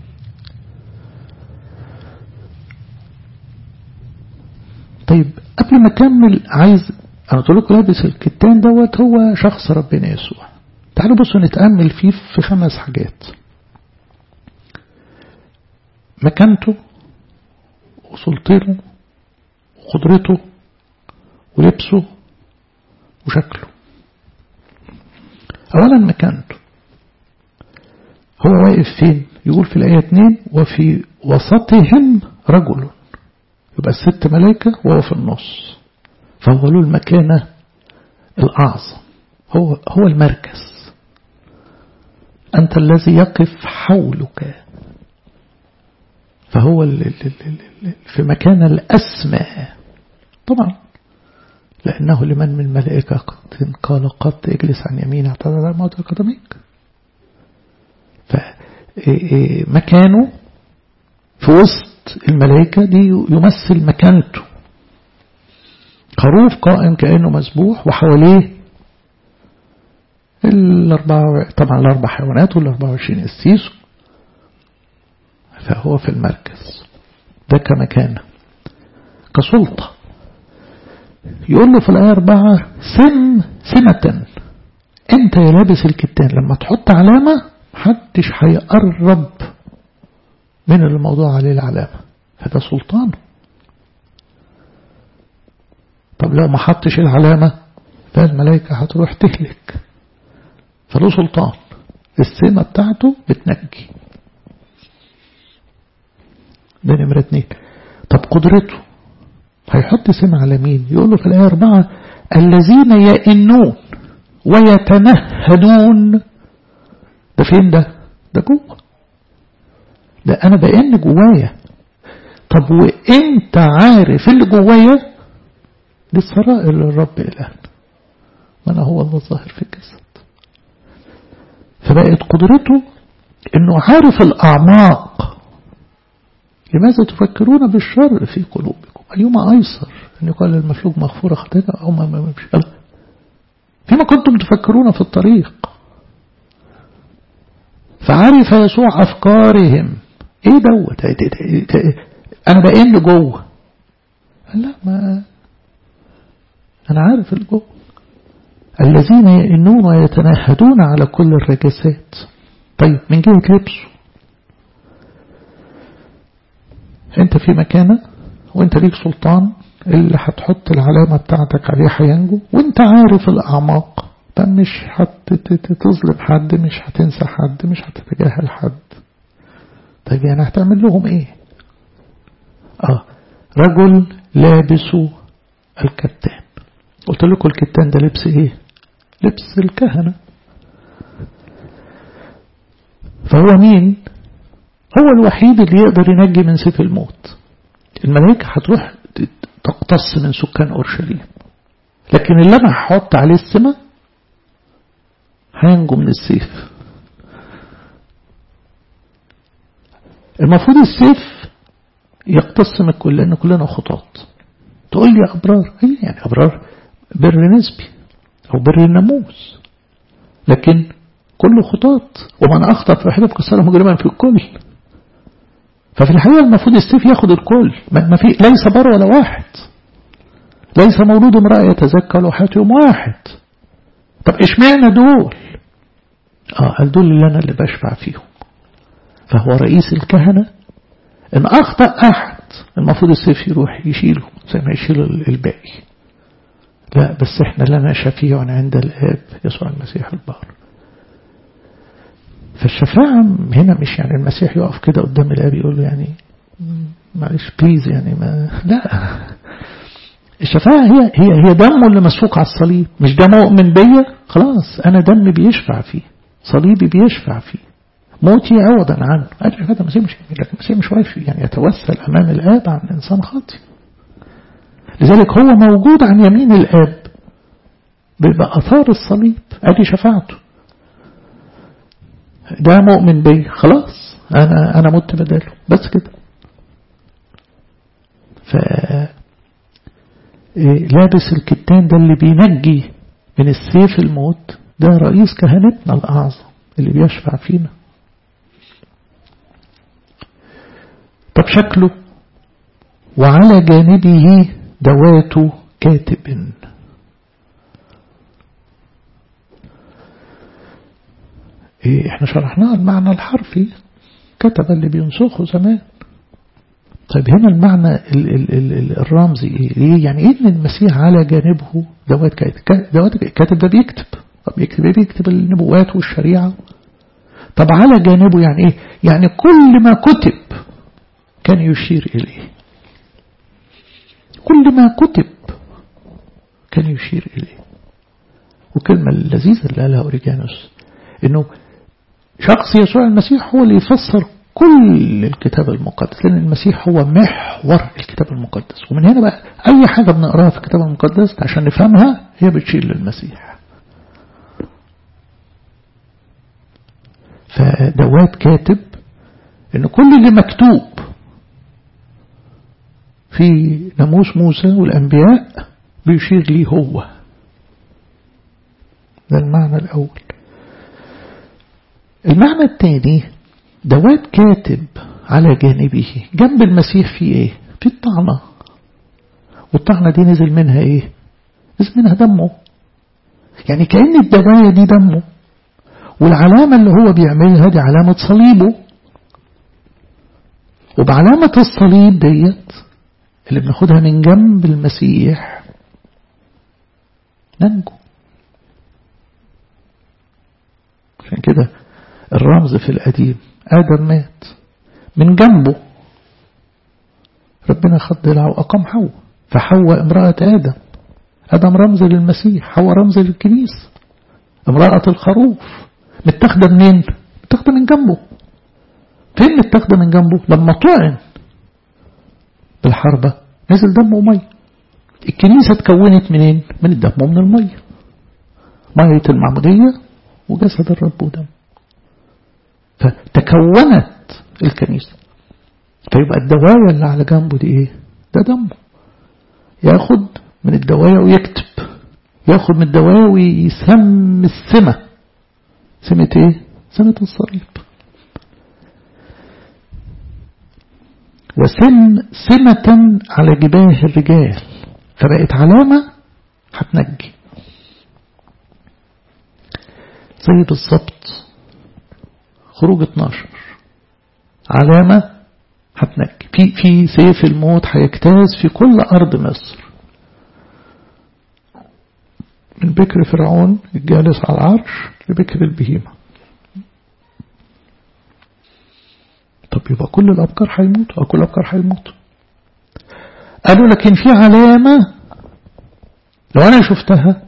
طيب قبل ما أكمل عايز أنا قلت لكم لابس الكتان دوت هو شخص ربنا يسوع تعالوا بصوا نتأمل فيه في خمس حاجات مكانته وسلطته وقدرته ولبسه وشكله أولا مكانته هو واقف فين يقول في الآية 2 وفي وسطهم رجل يبقى الست ملائكة وهو في النص فهو له المكانة الأعظم هو هو المركز أنت الذي يقف حولك فهو في مكان الأسمى طبعا لأنه لمن من الملائكة قد قال قد اجلس عن يمين اعتذر على موت قدميك فمكانه في وسط الملائكة دي يمثل مكانته خروف قائم كأنه مسبوح وحواليه الأربعة طبعا الأربع حيوانات والأربعة وعشرين السيس فهو في المركز ده كمكانة كسلطة يقول له في الآية أربعة سم سمة أنت يا لابس الكتان لما تحط علامة محدش هيقرب من الموضوع عليه العلامة هذا سلطان طب لو ما حطش العلامة فالملائكة هتروح تهلك فله سلطان السمة بتاعته بتنجي ده نمرة اتنين طب قدرته هيحط سم على مين يقول له في الآية أربعة الذين يئنون ويتنهدون ده فين ده ده جوه ده أنا بإن جوايا طب وإنت عارف اللي جوايا دي السرائر للرب إلهنا من هو الله الظاهر في الجسد فبقت قدرته انه عارف الاعماق لماذا تفكرون بالشر في قلوبكم ايما ايسر ان يقال المفلوج مغفوره خطيئه او ما مش فيما كنتم تفكرون في الطريق فعرف يسوع افكارهم ايه دوت انا بقين جوه لا ما انا عارف اللي جوه الذين يئنون ويتناهدون على كل الرجسات طيب من جهة لبسه انت في مكانه وانت ليك سلطان اللي هتحط العلامة بتاعتك عليه هينجو وانت عارف الأعماق مش هتظلم حد مش هتنسى حد مش هتتجاهل حد طيب يعني هتعمل لهم ايه اه رجل لابس الكتان قلت لكم الكتان ده لبس ايه لبس الكهنة فهو مين هو الوحيد اللي يقدر ينجي من سيف الموت الملائكة هتروح تقتص من سكان أورشليم لكن اللي أنا هحط عليه السماء هينجو من السيف المفروض السيف يقتص من الكل لأن كلنا خطاط تقول لي أبرار أي يعني أبرار بر نسبي أو بر الناموس لكن كل خطاط ومن أخطأ في واحدة فكسره مجرما في الكل ففي الحقيقة المفروض السيف ياخد الكل ما في ليس بر ولا واحد ليس مولود امرأة يتزكى ولو حياته يوم واحد طب اشمعنى دول اه قال دول اللي انا اللي بشفع فيهم فهو رئيس الكهنة ان اخطأ احد المفروض السيف يروح يشيله زي ما يشيل الباقي لا بس احنا لنا شفيع عند الاب يسوع المسيح البار فالشفاعة هنا مش يعني المسيح يقف كده قدام الاب يقول له يعني معلش بليز يعني ما لا الشفاعة هي هي هي دمه اللي مسفوك على الصليب مش ده مؤمن بيا خلاص أنا دمي بيشفع فيه صليبي بيشفع فيه موتي عوضا عنه قال هذا المسيح مش لكن المسيح مش واقف يعني يتوسل أمام الآب عن إنسان خاطئ لذلك هو موجود عن يمين الآب بأثار الصليب أدي شفاعته ده مؤمن بي خلاص أنا أنا مت بداله بس كده ف لابس الكتان ده اللي بينجي من السيف الموت ده رئيس كهنتنا الأعظم اللي بيشفع فينا طب شكله وعلى جانبه دوات كاتب إيه احنا شرحناه المعنى الحرفي كتب اللي بينسخه زمان طيب هنا المعنى ال ال ال الرمزي ايه يعني ايه ان المسيح على جانبه دوات كاتب دوات كاتب ده بيكتب طب بيكتب ايه بيكتب النبوات والشريعة طب على جانبه يعني ايه يعني كل ما كتب كان يشير اليه كل ما كتب كان يشير اليه وكلمة اللذيذة اللي قالها أوريجانوس انه شخص يسوع المسيح هو اللي يفسر كل الكتاب المقدس لأن المسيح هو محور الكتاب المقدس ومن هنا بقى أي حاجة بنقراها في الكتاب المقدس عشان نفهمها هي بتشير للمسيح فدوات كاتب ان كل اللي مكتوب في ناموس موسى والأنبياء بيشير ليه هو ده المعنى الأول المعنى الثاني دوات كاتب على جانبه جنب المسيح في ايه في الطعنة والطعنة دي نزل منها ايه نزل منها دمه يعني كأن الدواية دي دمه والعلامة اللي هو بيعملها دي علامة صليبه وبعلامة الصليب ديت اللي بناخدها من جنب المسيح ننجو عشان كده الرمز في القديم آدم مات من جنبه ربنا خد ضلعه وأقام حواء فحواء امرأة آدم آدم رمز للمسيح حواء رمز للكنيسة امرأة الخروف متاخدة منين؟ متاخدة من جنبه فين متاخدة من جنبه؟ لما طعن بالحربة نزل دم ومية الكنيسة اتكونت منين؟ من الدم ومن المية مية المعمودية وجسد الرب ودم فتكونت الكنيسة فيبقى الدواية اللي على جنبه دي ايه ده دمه ياخد من الدواية ويكتب ياخد من الدواية ويسمي السمة سمة ايه سمة الصليب وسم سمة على جباه الرجال فبقت علامة هتنجي زي بالظبط خروج 12 علامة هتنجي في في سيف الموت هيجتاز في كل أرض مصر من بكر فرعون الجالس على العرش لبكر البهيمة طب يبقى كل الأبكار هيموتوا أو كل الأبكار هيموتوا قالوا لكن في علامة لو أنا شفتها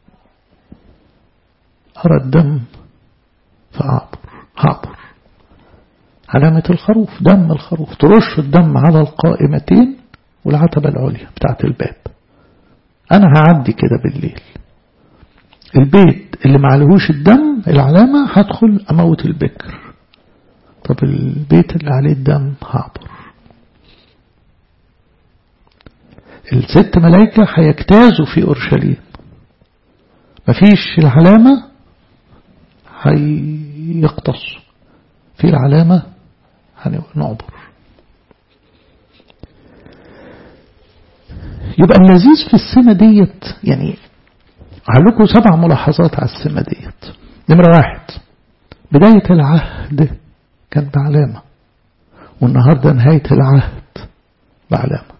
أرى الدم فأعبر هعبر علامة الخروف دم الخروف ترش الدم على القائمتين والعتبة العليا بتاعت الباب أنا هعدي كده بالليل البيت اللي معلهوش الدم العلامة هدخل أموت البكر طب البيت اللي عليه الدم هعبر الست ملايكة هيجتازوا في أورشليم مفيش العلامة هيقتصوا في العلامة هنعبر يبقى اللذيذ في السنة ديت يعني هلكوا سبع ملاحظات على السنة ديت نمرة واحد بداية العهد كان بعلامة والنهاردة نهاية العهد بعلامة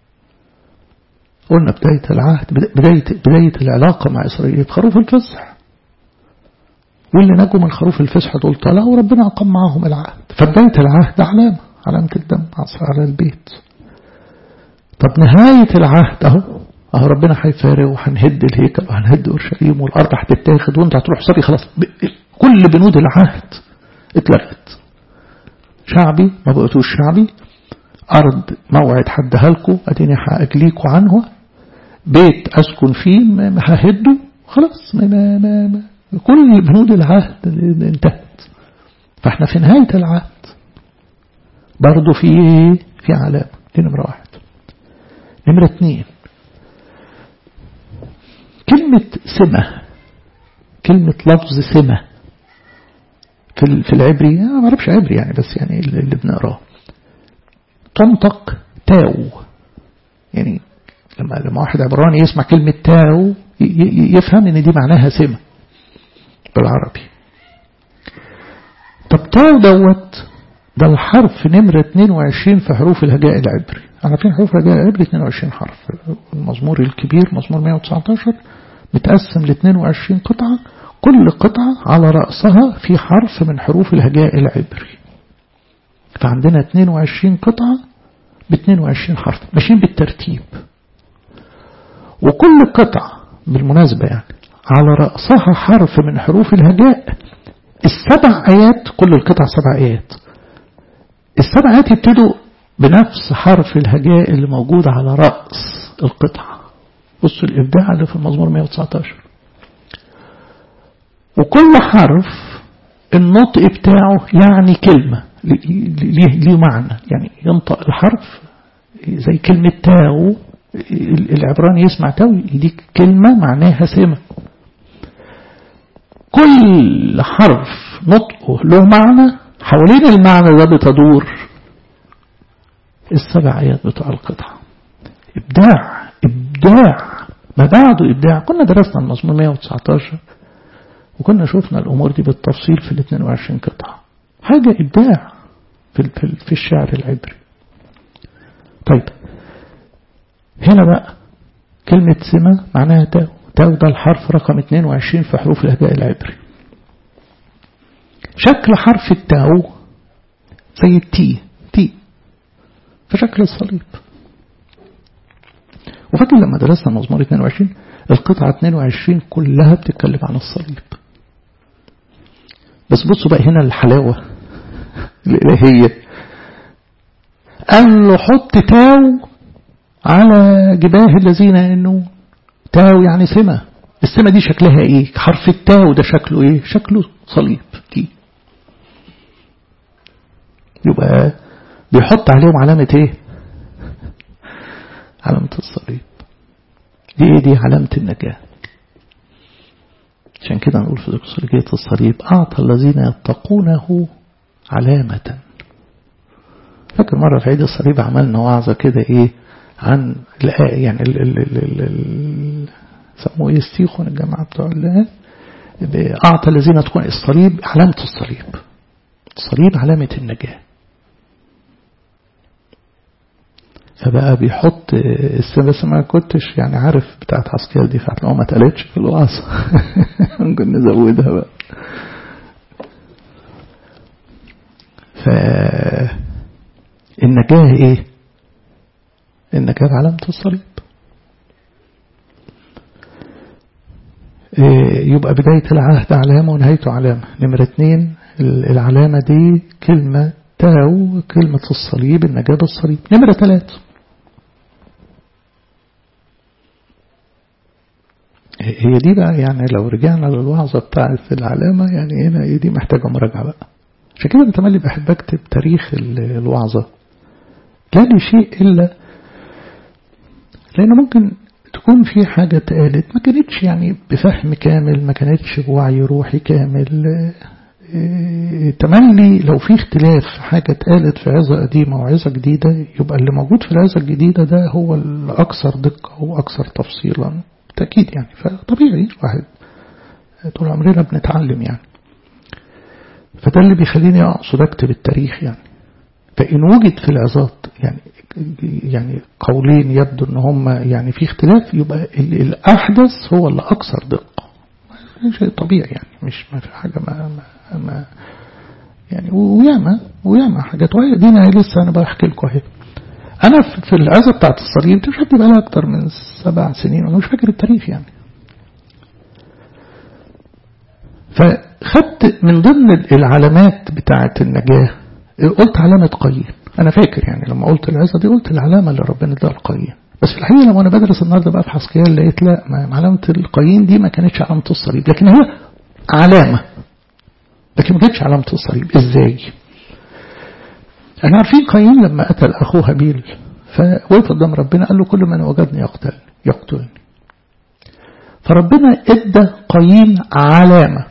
قلنا بداية العهد بداية, بداية العلاقة مع إسرائيل خروف الفصح واللي نجوا من خروف الفصح دول طلعوا وربنا أقام معاهم العهد فبداية العهد علامة علامة الدم على البيت طب نهاية العهد أهو أهو ربنا هيفارق وهنهد الهيكل وهنهد أورشليم والأرض هتتاخد وأنت هتروح سبي خلاص كل بنود العهد اتلغت شعبي ما بقيتوش شعبي أرض موعد حدها لكم أديني هأجليكوا عنه بيت أسكن فيه ههده خلاص ما ما ما ما كل بنود العهد انتهت فاحنا في نهاية العهد برضه في في علامة دي نمرة واحد نمرة اتنين كلمة سمة كلمة لفظ سمة في في العبري أنا ما أعرفش عبري يعني بس يعني اللي بنقراه تنطق تاو يعني لما لما واحد عبراني يسمع كلمة تاو يفهم ان دي معناها سمة بالعربي طب تاو دوت ده الحرف نمرة 22 في حروف الهجاء العبري عارفين حروف الهجاء العبري 22 حرف المزمور الكبير مزمور 119 متقسم ل 22 قطعة كل قطعة على رأسها في حرف من حروف الهجاء العبري فعندنا 22 قطعة ب 22 حرف ماشيين بالترتيب وكل قطعة بالمناسبة يعني على رأسها حرف من حروف الهجاء السبع آيات كل القطع سبع آيات السبع آيات يبتدوا بنفس حرف الهجاء اللي موجود على رأس القطعة بصوا الإبداع اللي في المزمور 119 وكل حرف النطق بتاعه يعني كلمة ليه, ليه معنى يعني ينطق الحرف زي كلمة تاو العبراني يسمع تاو يديك كلمة معناها سمة كل حرف نطقه له معنى حوالين المعنى ده بتدور السبع آيات بتوع القطعة إبداع إبداع ما بعده إبداع كنا درسنا المزمور 119 وكنا شفنا الأمور دي بالتفصيل في ال 22 قطعة حاجة إبداع في في الشعر العبري طيب هنا بقى كلمة سمة معناها تاو تاو ده الحرف رقم 22 في حروف الهجاء العبري شكل حرف التاو زي التي تي في شكل الصليب وفاكر لما درسنا مزمور 22 القطعة 22 كلها بتتكلم عن الصليب بس بصوا بقى هنا الحلاوة الإلهية قال له حط تاو على جباه الذين انه تاو يعني سمة السمة دي شكلها ايه حرف التاو ده شكله ايه شكله صليب دي يبقى بيحط عليهم علامة ايه علامة الصليب دي ايه دي علامة النجاة عشان كده نقول في ذكر الصليب أعطى الذين يتقونه علامة فاكر مرة في عيد الصليب عملنا وعظة كده ايه عن يعني ال ال ال ال ال سموه ايه السيخون الجماعة بتوع أعطى الذين تكون الصليب علامة الصليب الصليب علامة النجاة فبقى بيحط بس ما كنتش يعني عارف بتاعت عسكري دي فهتلاقوها ما اتقالتش في الوعظة ممكن نزودها بقى فالنجاة ايه النجاة علامة الصليب يبقى بداية العهد علامة ونهايته علامة نمرة اتنين العلامة دي كلمة تاو كلمة الصليب النجاة بالصليب نمرة ثلاثة هي دي بقى يعني لو رجعنا للوعظة بتاعت العلامة يعني هنا دي محتاجة مراجعة بقى عشان كده انت مالي بحب اكتب تاريخ الوعظة لا لي شيء إلا لأنه ممكن تكون في حاجة اتقالت ما كانتش يعني بفهم كامل ما كانتش بوعي روحي كامل تملي لو في اختلاف في حاجة اتقالت في عظة قديمة وعظة جديدة يبقى اللي موجود في العظة الجديدة ده هو الأكثر دقة وأكثر تفصيلا بالتأكيد يعني فطبيعي واحد طول عمرنا بنتعلم يعني فده اللي بيخليني أقصد أكتب التاريخ يعني فإن وجد في العظات يعني يعني قولين يبدو ان هم يعني في اختلاف يبقى الأحدث هو اللي أكثر دقة شيء طبيعي يعني مش ما في حاجة ما, ما, ما يعني وياما وياما حاجات وهي دينا لسه أنا بحكي لكم اهي أنا في العزة بتاعت الصليب مش هدي بقى لها أكتر من سبع سنين وأنا مش فاكر التاريخ يعني فخدت من ضمن العلامات بتاعت النجاة قلت علامة قايين أنا فاكر يعني لما قلت العزة دي قلت العلامة اللي ربنا اداها القايين بس في الحقيقة لما أنا بدرس النهاردة بقى في حسكيال لقيت لا علامة القايين دي ما كانتش علامة الصليب لكن هي علامة لكن ما كانتش علامة الصليب إزاي احنا عارفين قايين لما قتل أخوه هابيل فوقف قدام ربنا قال له كل من وجدني يقتلني يقتلني فربنا ادى قايين علامة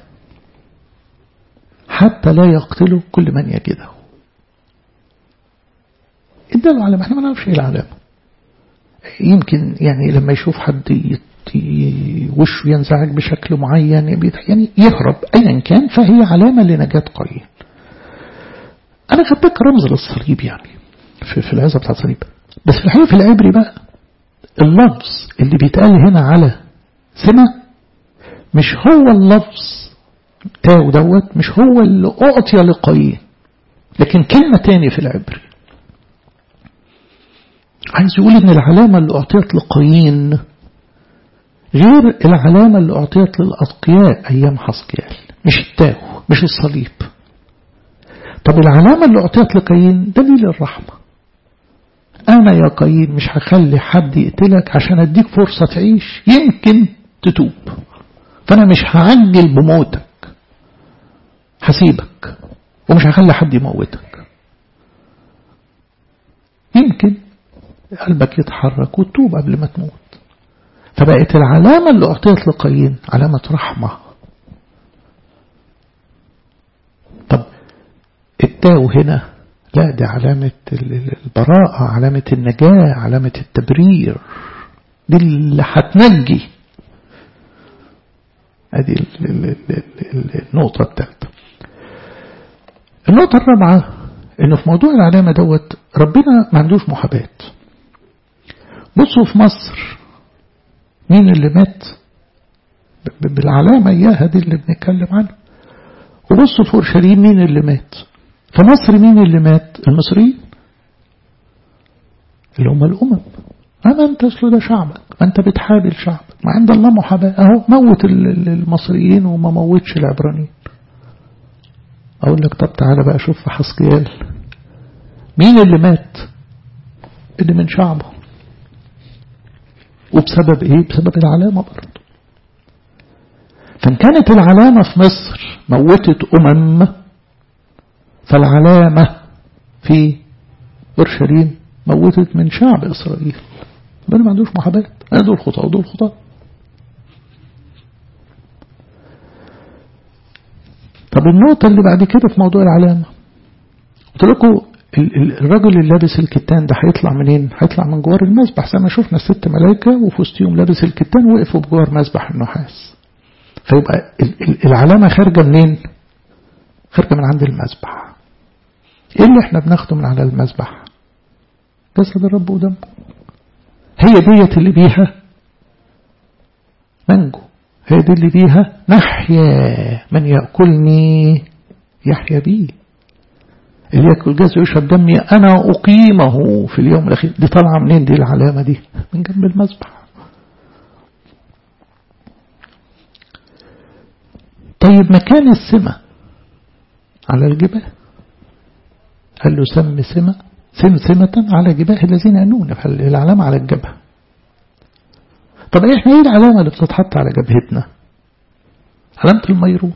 حتى لا يقتله كل من يجده ادى له علامة احنا ما نعرفش ايه العلامة يمكن يعني لما يشوف حد وشه ينزعج بشكل معين يعني يهرب ايا كان فهي علامة لنجاة قايين انا خدتك رمز للصليب يعني في, في العزة بتاع الصليب بس في الحقيقة في العبري بقى اللفظ اللي بيتقال هنا على سمة مش هو اللفظ تاو دوت مش هو اللي أعطي لقايين لكن كلمة تاني في العبري عايز يقول ان العلامة اللي أعطيت لقايين غير العلامة اللي أعطيت للأتقياء أيام حسكيال مش التاو مش الصليب طب العلامة اللي أعطيت لقايين دليل الرحمة أنا يا قايين مش هخلي حد يقتلك عشان أديك فرصة تعيش يمكن تتوب فأنا مش هعجل بموتك هسيبك ومش هخلي حد يموتك يمكن قلبك يتحرك وتتوب قبل ما تموت فبقت العلامة اللي أعطيت لقايين علامة رحمة طب التاو هنا لا دي علامة البراءة علامة النجاة علامة التبرير دي اللي هتنجي ادي النقطة الثالثة النقطة الرابعة انه في موضوع العلامة دوت ربنا ما عندوش محاباة بصوا في مصر مين اللي مات بالعلامة اياها دي اللي بنتكلم عنها وبصوا في اورشليم مين اللي مات في مصر مين اللي مات المصريين اللي هم الامم ما انت اصله ده شعبك ما انت بتحابي شعبك ما عند الله محاباة اهو موت المصريين وما موتش العبرانيين اقول لك طب تعالى بقى شوف في حسقيال مين اللي مات اللي من شعبه وبسبب ايه بسبب العلامة برضه فان كانت العلامة في مصر موتت امم فالعلامة في اورشليم موتت من شعب اسرائيل ربنا ما عندوش محاباة انا دول خطأ ودول خطأ طب النقطة اللي بعد كده في موضوع العلامة قلت لكم الرجل اللي لابس الكتان ده هيطلع منين؟ هيطلع من جوار المسبح زي ما شفنا الست ملائكة وفي وسطهم لابس الكتان وقفوا بجوار مسبح النحاس. فيبقى العلامة خارجة منين؟ خارجة من عند المسبح. ايه اللي احنا بناخده من على المسبح؟ جسد الرب ودمه. هي ديت اللي بيها منجو هي دي اللي بيها نحيا من يأكلني يحيا بي اللي يأكل جزء ويشرب دمي أنا أقيمه في اليوم الأخير دي طالعة منين دي العلامة دي من جنب المذبح طيب مكان السمة على الجباه قال له سم سمة سم سمة على جباه الذين ينون فالعلامة على الجبهة طب احنا ايه العلامة اللي بتتحط على جبهتنا علامة الميرون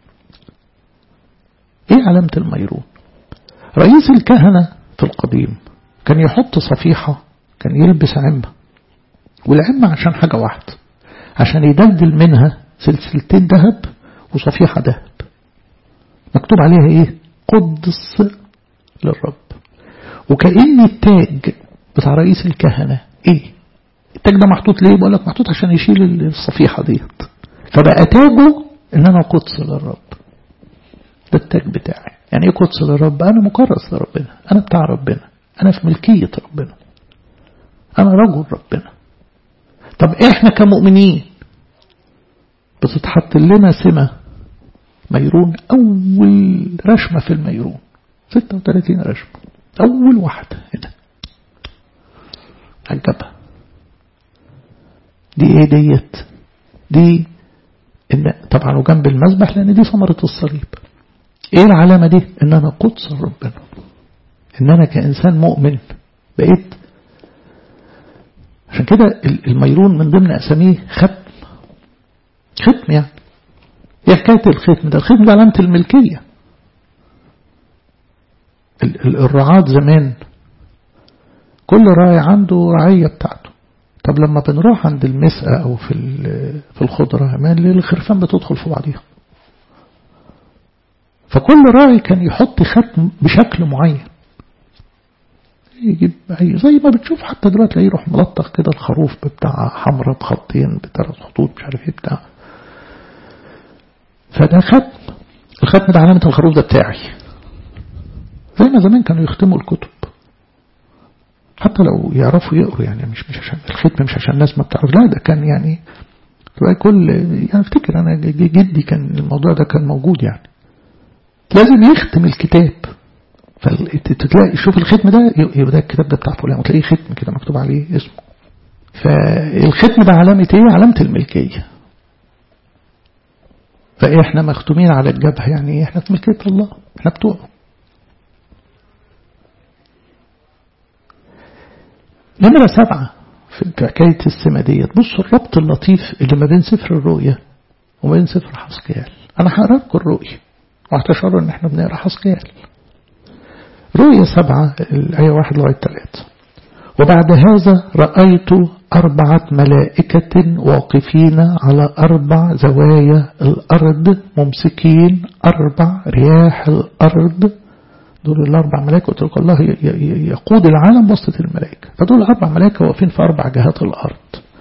ايه علامة الميرون رئيس الكهنة في القديم كان يحط صفيحة كان يلبس عمة والعمة عشان حاجة واحدة عشان يدلدل منها سلسلتين ذهب وصفيحة ذهب مكتوب عليها ايه قدس للرب وكأن التاج بتاع رئيس الكهنة ايه التاج ده محطوط ليه بقول لك محطوط عشان يشيل الصفيحة ديت فبقى تاجه ان انا قدس للرب ده التاج بتاعي يعني ايه قدس للرب انا مكرس لربنا انا بتاع ربنا انا في ملكية ربنا انا رجل ربنا طب احنا كمؤمنين بتتحط لنا سمة ميرون اول رشمة في الميرون 36 رشمة اول واحدة هنا الجبهة دي ايه ديت دي إن طبعا وجنب المذبح لان دي ثمرة الصليب ايه العلامة دي ان انا قدس ربنا ان انا كإنسان مؤمن بقيت عشان كده الميرون من ضمن اساميه ختم ختم يعني ايه حكاية الختم ده الختم ده علامة الملكية الرعاة زمان كل راعي عنده رعية بتاعته طب لما بنروح عند المسقى أو في في الخضرة ما الخرفان بتدخل في بعضيها فكل راعي كان يحط ختم بشكل معين يجيب أي زي ما بتشوف حتى دلوقتي تلاقيه يروح ملطخ كده الخروف بتاع حمرة بخطين بثلاث خطوط مش عارف ايه بتاع فده ختم الختم ده علامة الخروف ده بتاعي زي ما زمان كانوا يختموا الكتب حتى لو يعرفوا يقروا يعني مش مش عشان الختم مش عشان الناس ما بتعرف لا ده كان يعني تلاقي كل يعني افتكر انا جدي كان الموضوع ده كان موجود يعني لازم يختم الكتاب فتلاقي شوف الختم ده يبقى ده الكتاب ده بتاع فلان وتلاقيه ختم كده مكتوب عليه اسمه فالختم ده علامة ايه علامة الملكية فاحنا مختومين على الجبهة يعني ايه احنا في ملكية الله احنا بتوعه نمرة سبعة في حكاية السمة ديت بصوا الربط اللطيف اللي ما بين سفر الرؤية وما بين سفر حسقيال أنا هقرا لكم الرؤية وهتشعروا إن إحنا بنقرا حسقيال رؤية سبعة الآية واحد لغاية ثلاثة وبعد هذا رأيت أربعة ملائكة واقفين على أربع زوايا الأرض ممسكين أربع رياح الأرض دول الأربع ملائكة قلت لك الله يقود العالم بسطة الملائكة فدول أربع ملائكة واقفين في أربع جهات الأرض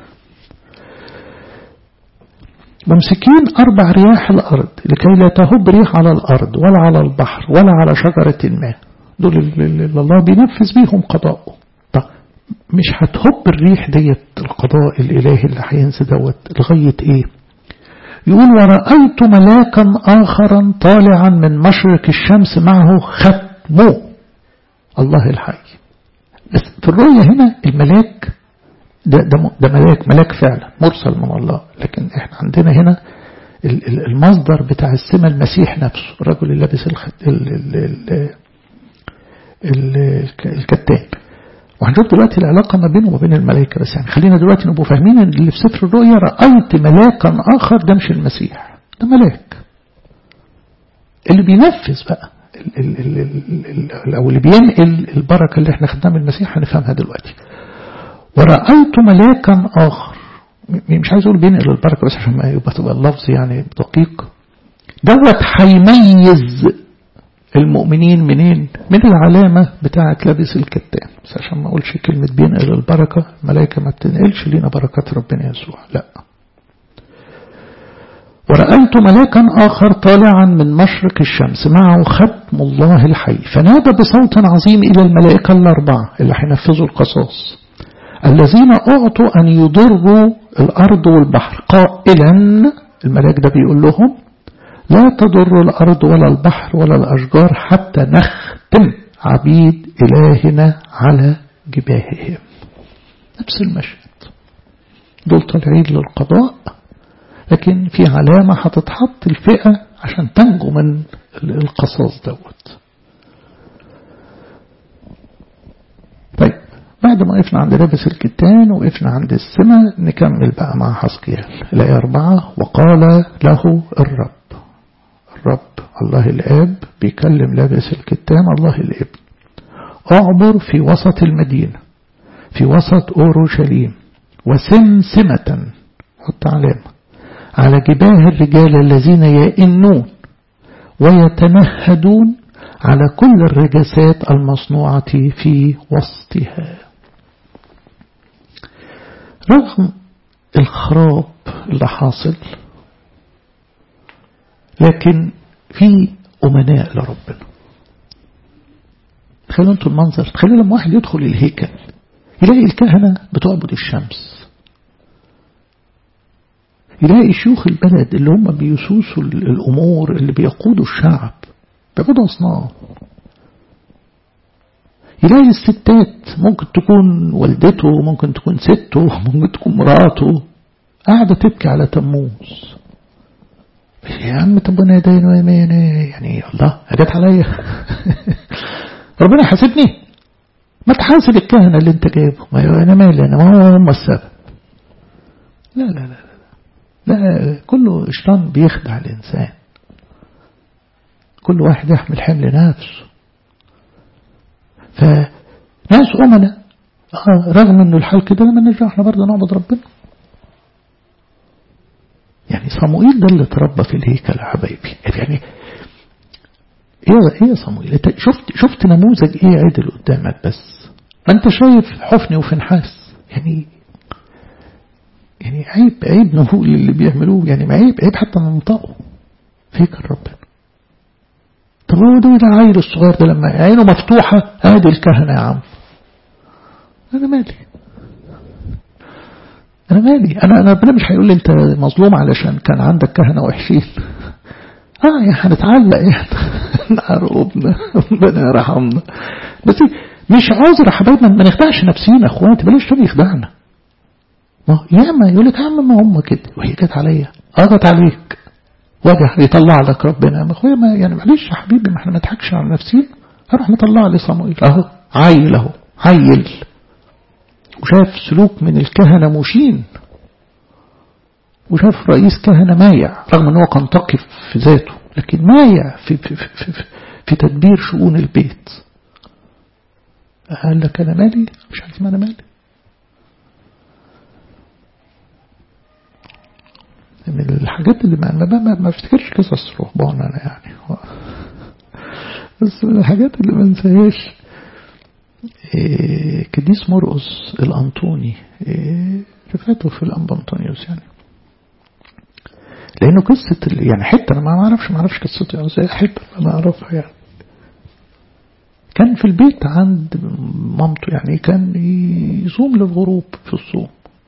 ممسكين أربع رياح الأرض لكي لا تهب ريح على الأرض ولا على البحر ولا على شجرة ما دول اللي الله بينفذ بيهم قضاءه طب مش هتهب الريح ديت القضاء الإلهي اللي هينزل دوت لغاية إيه يقول ورأيت ملاكا آخرا طالعا من مشرق الشمس معه ختمه الله الحي بس في الرؤية هنا الملاك ده, ده, ده ملاك ملاك فعلا مرسل من الله لكن احنا عندنا هنا المصدر بتاع السمة المسيح نفسه الرجل اللي لابس الخد... ال... ال... ال... ال... الكتاب وهنشوف دلوقتي العلاقة ما بينه وما بين الملائكة بس يعني خلينا دلوقتي نبقوا فاهمين ان اللي في سفر الرؤيا رأيت ملاكا آخر ده مش المسيح ده ملاك اللي بينفذ بقى ال ال ال أو اللي بينقل البركة اللي احنا خدناها من المسيح هنفهمها دلوقتي ورأيت ملاكا آخر مش عايز أقول بينقل البركة بس عشان ما يبقى تبقى اللفظ يعني دقيق دوت هيميز المؤمنين منين من العلامة بتاعة لابس الكتان بس عشان ما أقولش كلمة بينقل البركة الملائكة ما بتنقلش لينا بركات ربنا يسوع لا ورأيت ملاكا آخر طالعا من مشرق الشمس معه ختم الله الحي فنادى بصوت عظيم إلى الملائكة الأربعة اللي هينفذوا القصاص الذين أعطوا أن يضروا الأرض والبحر قائلا الملاك ده بيقول لهم لا تضر الأرض ولا البحر ولا الأشجار حتى نختم عبيد إلهنا على جباههم نفس المشهد دول طالعين للقضاء لكن في علامة هتتحط الفئة عشان تنجو من القصاص دوت طيب بعد ما وقفنا عند لابس الكتان وقفنا عند السماء نكمل بقى مع حسقيال الآية أربعة وقال له الرب الرب الله الآب بيكلم لابس الكتان الله الابن اعبر في وسط المدينة في وسط أورشليم وسمسمة حط علامة على جباه الرجال الذين يئنون ويتمهدون على كل الرجسات المصنوعة في وسطها رغم الخراب اللي حاصل لكن في أمناء لربنا تخيلوا انتوا المنظر تخيلوا لما واحد يدخل الهيكل يلاقي الكهنة بتعبد الشمس يلاقي شيوخ البلد اللي هم بيسوسوا الأمور اللي بيقودوا الشعب بيعبدوا أصنام يلاقي الستات ممكن تكون والدته ممكن تكون سته ممكن تكون مراته قاعدة تبكي على تموز يا عم طب انا يعني الله جت عليا ربنا حاسبني ما تحاسب الكهنة اللي انت جايبه ما انا مالي انا ما هم السبب لا لا لا لا, لا كله شيطان بيخدع الانسان كل واحد يحمل حمل نفسه فناس أمنا آه رغم انه الحال كده لما نرجع احنا برضه نعبد ربنا يعني صموئيل ده اللي اتربى في الهيكل يا حبايبي يعني ايه ايه يا صموئيل انت شفت شفت نموذج ايه عدل قدامك بس ما انت شايف حفني وفنحاس يعني يعني عيب عيب نقول اللي بيعملوه يعني ما عيب عيب حتى ننطقه فكر ربنا طب هو ده العيل الصغير ده لما عينه مفتوحة ادي الكهنة يا عم انا مالي انا مالي انا انا ربنا مش هيقول لي انت مظلوم علشان كان عندك كهنة وحشين اه يا هنتعلق يعني نقربنا ربنا يرحمنا بس مش عذر يا حبايبنا ما نخدعش نفسينا اخواتي بلاش تاني يخدعنا ما ياما يقول لك يا عم ما هم كده وهي جت عليا اه جت عليك وجه يطلع لك ربنا ما اخويا ما يعني معلش يا حبيبي ما احنا ما نضحكش على نفسينا هروح مطلع لي صموئيل اهو عيل اهو عيل وشاف سلوك من الكهنة مشين وشاف رئيس كهنة مايع رغم ان هو كان تقي في ذاته لكن مايع في, في, في, في, في تدبير شؤون البيت قال لك انا مالي مش عارف ما انا مالي من الحاجات اللي ما ما, ما افتكرش قصص رهبان انا يعني بس من الحاجات اللي ما انساهاش إيه كديس مرقس الأنطوني إيه رفاته في الأنبا أنطونيوس يعني لأنه قصة يعني حتة أنا ما أعرفش ما أعرفش قصته يعني حتة أنا أعرفها يعني كان في البيت عند مامته يعني كان يصوم للغروب في الصوم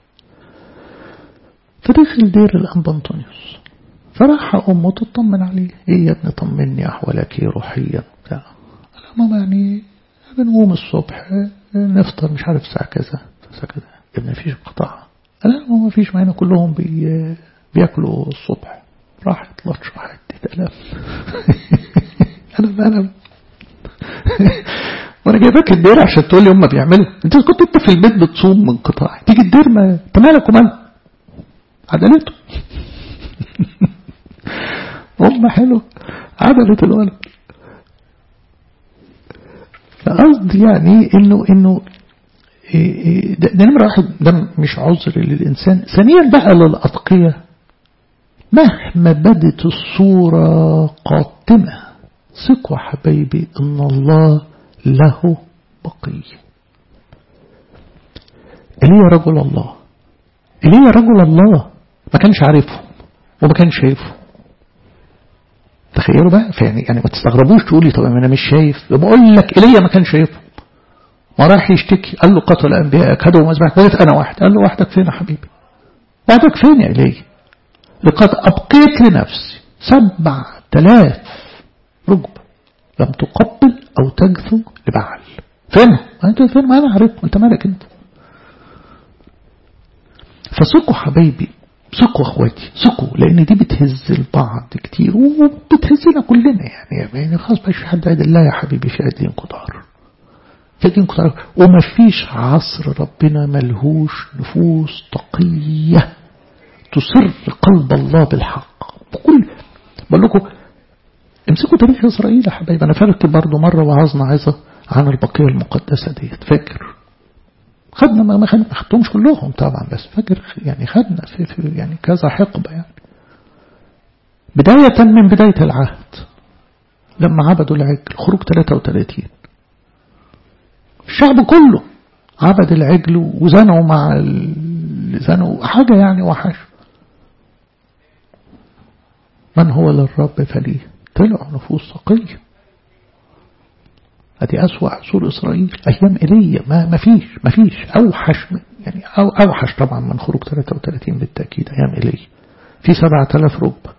فدخل دير الأنبا أنطونيوس فراح أمه تطمن عليه إيه يا ابني طمني أحوالك إيه روحيا بتاع قال ماما يعني بنقوم الصبح نفطر مش عارف الساعة كذا الساعة كذا يا ابني مفيش انقطاع لا ما فيش معانا كلهم بي بياكلوا الصبح راحت لطش راحت تتألم انا انا وانا جايبك الدير عشان تقول لي هم بيعملوا انت كنت انت في البيت بتصوم من قطاع تيجي الدير ما انت مالك ومال عدلته هم حلو عدلت الولد فقصدي يعني انه انه ده, ده نمرة واحد ده مش عذر للإنسان ثانيا بقى للأتقية مهما بدت الصورة قاتمة ثقوا حبايبي إن الله له بقية إليه رجل الله إليه رجل الله ما كانش عارفه وما كانش شايفه تخيلوا بقى يعني يعني ما تستغربوش تقولي طب انا مش شايف بقول لك ايليا ما كان شايفه ما راح يشتكي قال له قتل انبيائك هدوا مذبحك قالت انا واحد قال له وحدك فين يا حبيبي وحدك فين يا ايليا لقد ابقيت لنفسي سبع تلاف ركبة لم تقبل او تجثو لبعل فين ما انت فين ما انا عارف انت مالك انت فثقوا حبايبي ثقوا اخواتي ثقوا لان دي بتهز البعض كتير وبتهزنا كلنا يعني يعني خلاص مش في حد عيد الله يا حبيبي في عيدين قدار في عيدين قدار وما فيش عصر ربنا ملهوش نفوس تقية تسر قلب الله بالحق بكل بقول لكم امسكوا تاريخ اسرائيل يا حبايبي انا فاكر برضه مره وعظنا عظه عن البقيه المقدسه ديت فاكر خدنا ما خدتهمش كلهم طبعا بس فاكر يعني خدنا في, في يعني كذا حقبة يعني بداية من بداية العهد لما عبدوا العجل خروج 33 الشعب كله عبد العجل وزنوا مع زنوا حاجة يعني وحش من هو للرب فليه طلعوا نفوس ثقيله هذه أسوأ عصور إسرائيل أيام إيليا ما ما فيش ما فيش أوحش يعني أو أوحش طبعا من خروج 33 بالتأكيد أيام إيليا في 7000 ركبة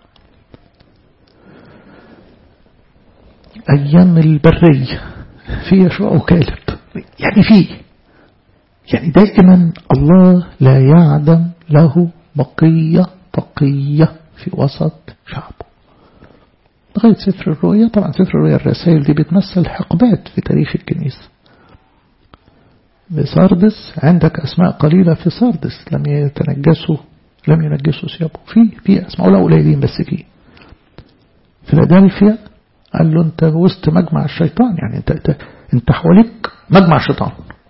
أيام البرية في يشوع وكالب يعني في يعني دائما الله لا يعدم له بقية تقية في وسط شعبه لغاية سفر الرؤيا طبعا سفر الرؤيا الرسائل دي بتمثل حقبات في تاريخ الكنيسة بساردس عندك أسماء قليلة في ساردس لم يتنجسوا لم ينجسوا ثيابه في في أسماء لا قليلين بس في فيلادلفيا قال له أنت وسط مجمع الشيطان يعني أنت أنت, انت حواليك مجمع الشيطان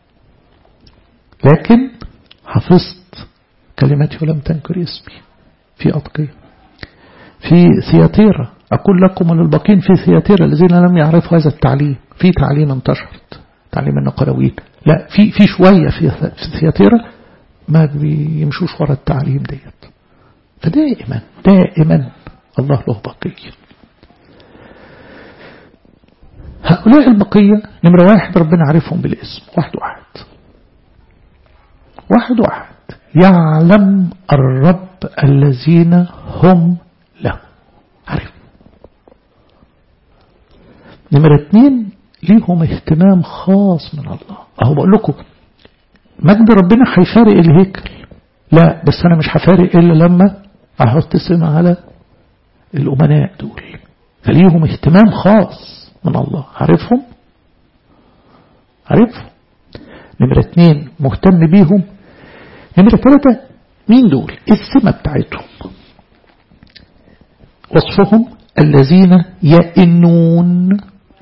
لكن حفظت كلمتي ولم تنكر اسمي في أتقية في ثياتيرا أقول لكم وللباقين في ثياتيرا الذين لم يعرفوا هذا التعليم في تعليم انتشرت تعليم النقلويين لا في في شوية في ثياتيرا ما بيمشوش ورا التعليم ديت فدائما دائما الله له بقية هؤلاء البقية نمرة واحد ربنا عارفهم بالاسم واحد واحد واحد واحد يعلم الرب الذين هم له عارف نمرة اتنين ليهم اهتمام خاص من الله اهو بقول لكم مجد ربنا هيفارق الهيكل لا بس انا مش هفارق الا لما احط اسم على الامناء دول فليهم اهتمام خاص من الله عارفهم عارفهم نمرة اتنين مهتم بيهم نمرة ثلاثة مين دول السمة بتاعتهم وصفهم الذين يئنون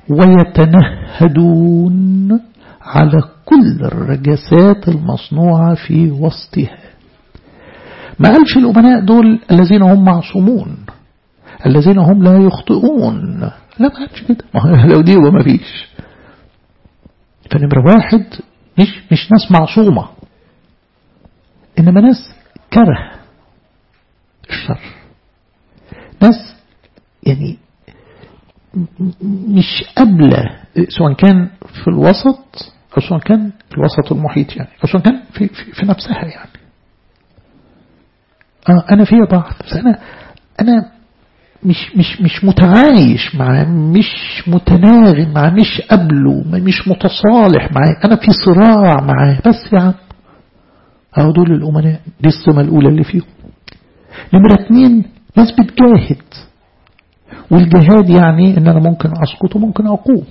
ويتنهدون على كل الرجسات المصنوعة في وسطها ما قالش الأمناء دول الذين هم معصومون الذين هم لا يخطئون لا ما قالش كده لو دي وما فيش فنمرة واحد مش, مش ناس معصومة إنما ناس كره الشر ناس يعني مش قابلة سواء كان في الوسط أو سواء كان في الوسط المحيط يعني أو سواء كان في, في, في نفسها يعني آه أنا فيها ضعف بس أنا أنا مش مش مش متعايش معاه مش متناغم معاه مش قابله مش متصالح معاه أنا في صراع معاه بس يا عم أهو دول الأمناء دي السمة الأولى اللي فيهم نمرة اتنين ناس بتجاهد والجهاد يعني ان انا ممكن اسقط وممكن اقوم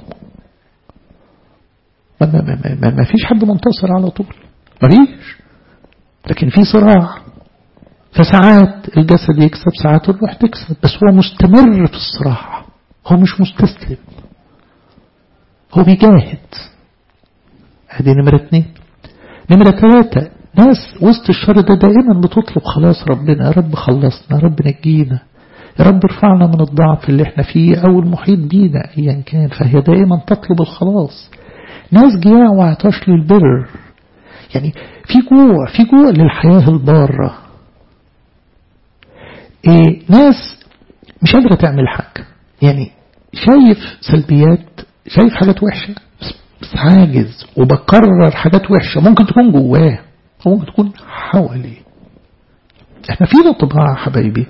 ما, ما, ما, ما, ما فيش حد منتصر على طول ما فيش لكن في صراع فساعات الجسد يكسب ساعات الروح تكسب بس هو مستمر في الصراع هو مش مستسلم هو بيجاهد هذه نمرة اتنين نمرة ثلاثة ناس وسط الشر ده دائما بتطلب خلاص ربنا يا رب خلصنا يا رب نجينا يا رب ارفعنا من الضعف اللي احنا فيه او المحيط بينا ايا كان فهي دائما تطلب الخلاص ناس جياع وعطاش للبر يعني في جوع في جوع للحياة البارة إيه ناس مش قادرة تعمل حاجة يعني شايف سلبيات شايف حاجات وحشة بس عاجز وبكرر حاجات وحشة ممكن تكون جواه وممكن تكون حواليه احنا فينا طباع حبايبي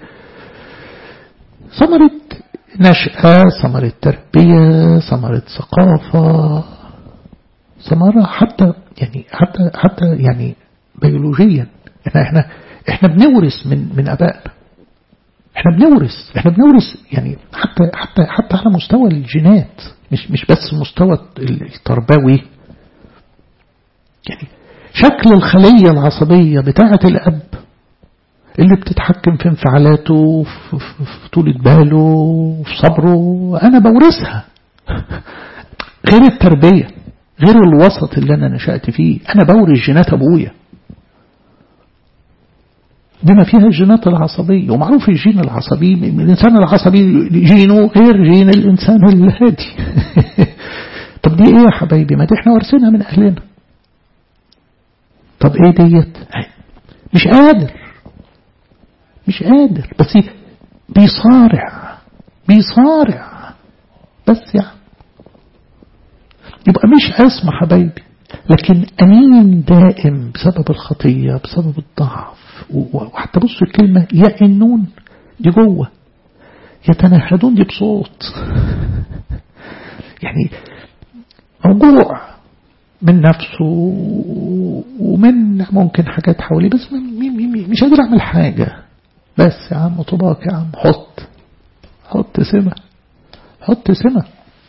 ثمرة نشأة ثمرة تربية ثمرة ثقافة ثمرة حتى يعني حتى حتى يعني بيولوجيا احنا احنا احنا بنورث من من ابائنا احنا بنورث احنا بنورث يعني حتى حتى حتى على مستوى الجينات مش مش بس المستوى التربوي يعني شكل الخلية العصبية بتاعة الأب اللي بتتحكم في انفعالاته في, في طولة باله في صبره أنا بورثها غير التربية غير الوسط اللي أنا نشأت فيه أنا بورث جينات أبويا بما فيها الجينات العصبية ومعروف الجين العصبي الإنسان العصبي جينه غير جين الإنسان الهادي طب دي إيه يا حبايبي ما دي إحنا وارثينها من أهلنا طب إيه ديت مش قادر مش قادر بس بيصارع بيصارع بس يعني يبقى مش أسمى حبايبي لكن أمين دائم بسبب الخطية بسبب الضعف وحتى بصوا الكلمة يئنون دي جوه يتنهدون دي بصوت يعني موجوع من نفسه ومن ممكن حاجات حواليه بس مش قادر اعمل حاجة بس يا عم طباق يا عم حط حط سمة حط سمة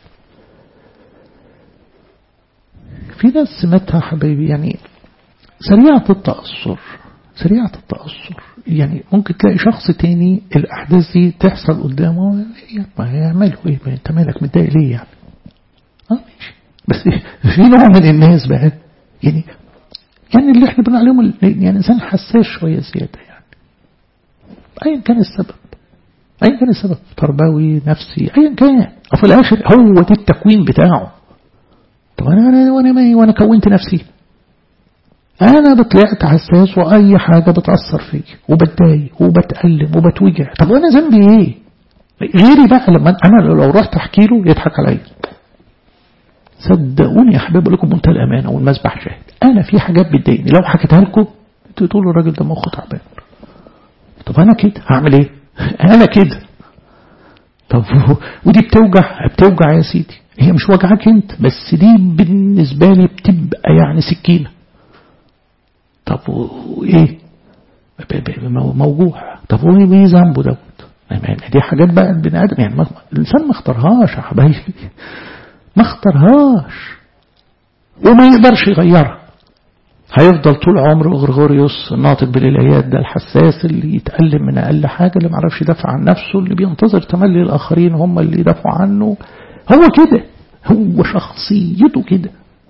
في ناس سمتها حبايبي يعني سريعة التأثر سريعة التأثر يعني ممكن تلاقي شخص تاني الأحداث دي تحصل قدامه ما هيعملوا إيه ما أنت مالك متضايق ليه يعني اه ماشي بس في نوع من الناس بقى يعني يعني اللي احنا بنقول عليهم يعني إنسان حساس شوية زيادة يعني أيا كان السبب أيا كان السبب تربوي نفسي أيا كان وفي الآخر هو ده التكوين بتاعه طب أنا أنا وأنا وأنا كونت نفسي أنا بطلعت حساس وأي حاجة بتأثر فيا وبتضايق وبتألم وبتوجع طب وأنا ذنبي إيه؟ غيري بقى لما أنا لو رحت أحكي له يضحك عليا صدقوني يا حبايبي لكم منتهى الأمانة والمسبح شاهد أنا في حاجات بتضايقني لو حكيتها لكم تقولوا الراجل ده مخه تعبان طب أنا كده هعمل إيه؟ أنا كده طب ودي بتوجع بتوجع يا سيدي هي مش وجعك انت بس دي بالنسبة لي بتبقى يعني سكينة طب وايه موجوع طب وايه ذنبه دوت دي حاجات بقى البني ادم يعني الانسان ما اختارهاش يا حبايبي ما اختارهاش وما يقدرش يغيرها هيفضل طول عمره غرغوريوس الناطق بالالهيات ده الحساس اللي يتألم من اقل حاجه اللي ما عرفش يدافع عن نفسه اللي بينتظر تملي الاخرين هم اللي يدافعوا عنه هو كده هو شخصيته كده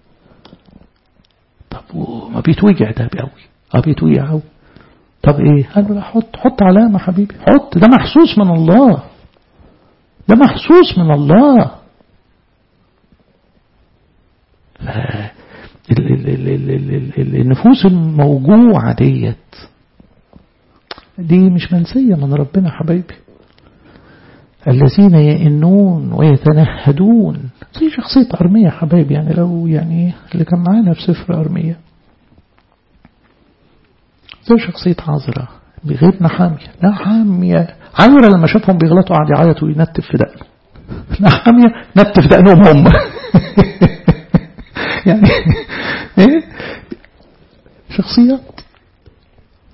طب وما بيتوجع ده قوي اه بيتوجع قوي طب ايه قال له حط حط علامه حبيبي حط ده محسوس من الله ده محسوس من الله النفوس الموجوعة ديت دي مش منسية من ربنا حبايبي الذين يئنون ويتنهدون زي شخصية أرمية حبايبي يعني لو يعني اللي كان معانا في سفر أرمية زي شخصية عذرة بغير نحامية نحامية عذرة لما شافهم بيغلطوا قعد يعيط وينتف في دقنه نحامية نتف دقنهم هم يعني ايه شخصيات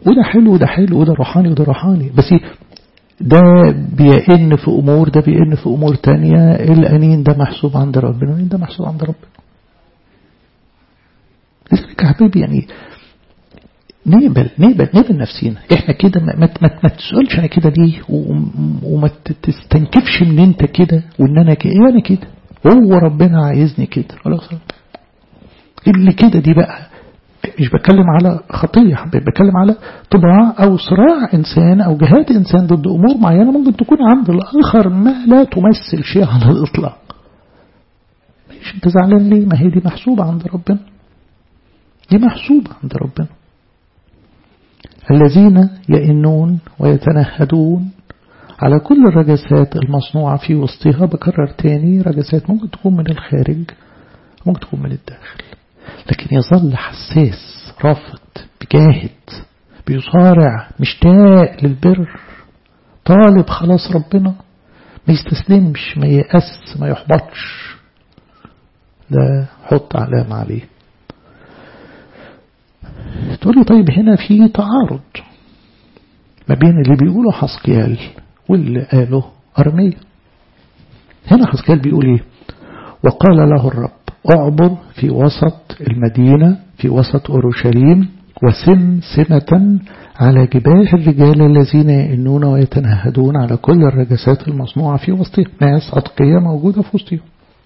وده حلو وده حلو وده روحاني وده روحاني بس ده بيئن في أمور ده بيئن في أمور تانية الأنين ده محسوب عند ربنا الأنين ده محسوب عند ربنا لذلك يا حبيبي يعني نقبل نقبل نقبل نفسينا احنا كده ما, ما, ما, ما تسألش انا كده ليه وما تستنكفش من انت كده وان انا كده انا كده هو ربنا عايزني كده خلاص اللي كده دي بقى مش بتكلم على خطية حبيبي بتكلم على طباع أو صراع إنسان أو جهاد إنسان ضد أمور معينة ممكن تكون عند الآخر ما لا تمثل شيء على الإطلاق مش أنت زعلان ليه ما هي دي محسوبة عند ربنا دي محسوبة عند ربنا الذين يئنون ويتنهدون على كل الرجسات المصنوعة في وسطها بكرر تاني رجسات ممكن تكون من الخارج ممكن تكون من الداخل لكن يظل حساس رافض بجاهد بيصارع مشتاق للبر طالب خلاص ربنا ما يستسلمش ما يأس ما يحبطش ده حط علامة عليه تقولي طيب هنا في تعارض ما بين اللي بيقوله حسقيال واللي قاله أرمية هنا حسقيال بيقول ايه وقال له الرب اعبر في وسط المدينة في وسط أورشليم وسم سمة على جباه الرجال الذين يئنون ويتنهدون على كل الرجسات المصنوعة في وسطهم ناس أتقية موجودة في وسطهم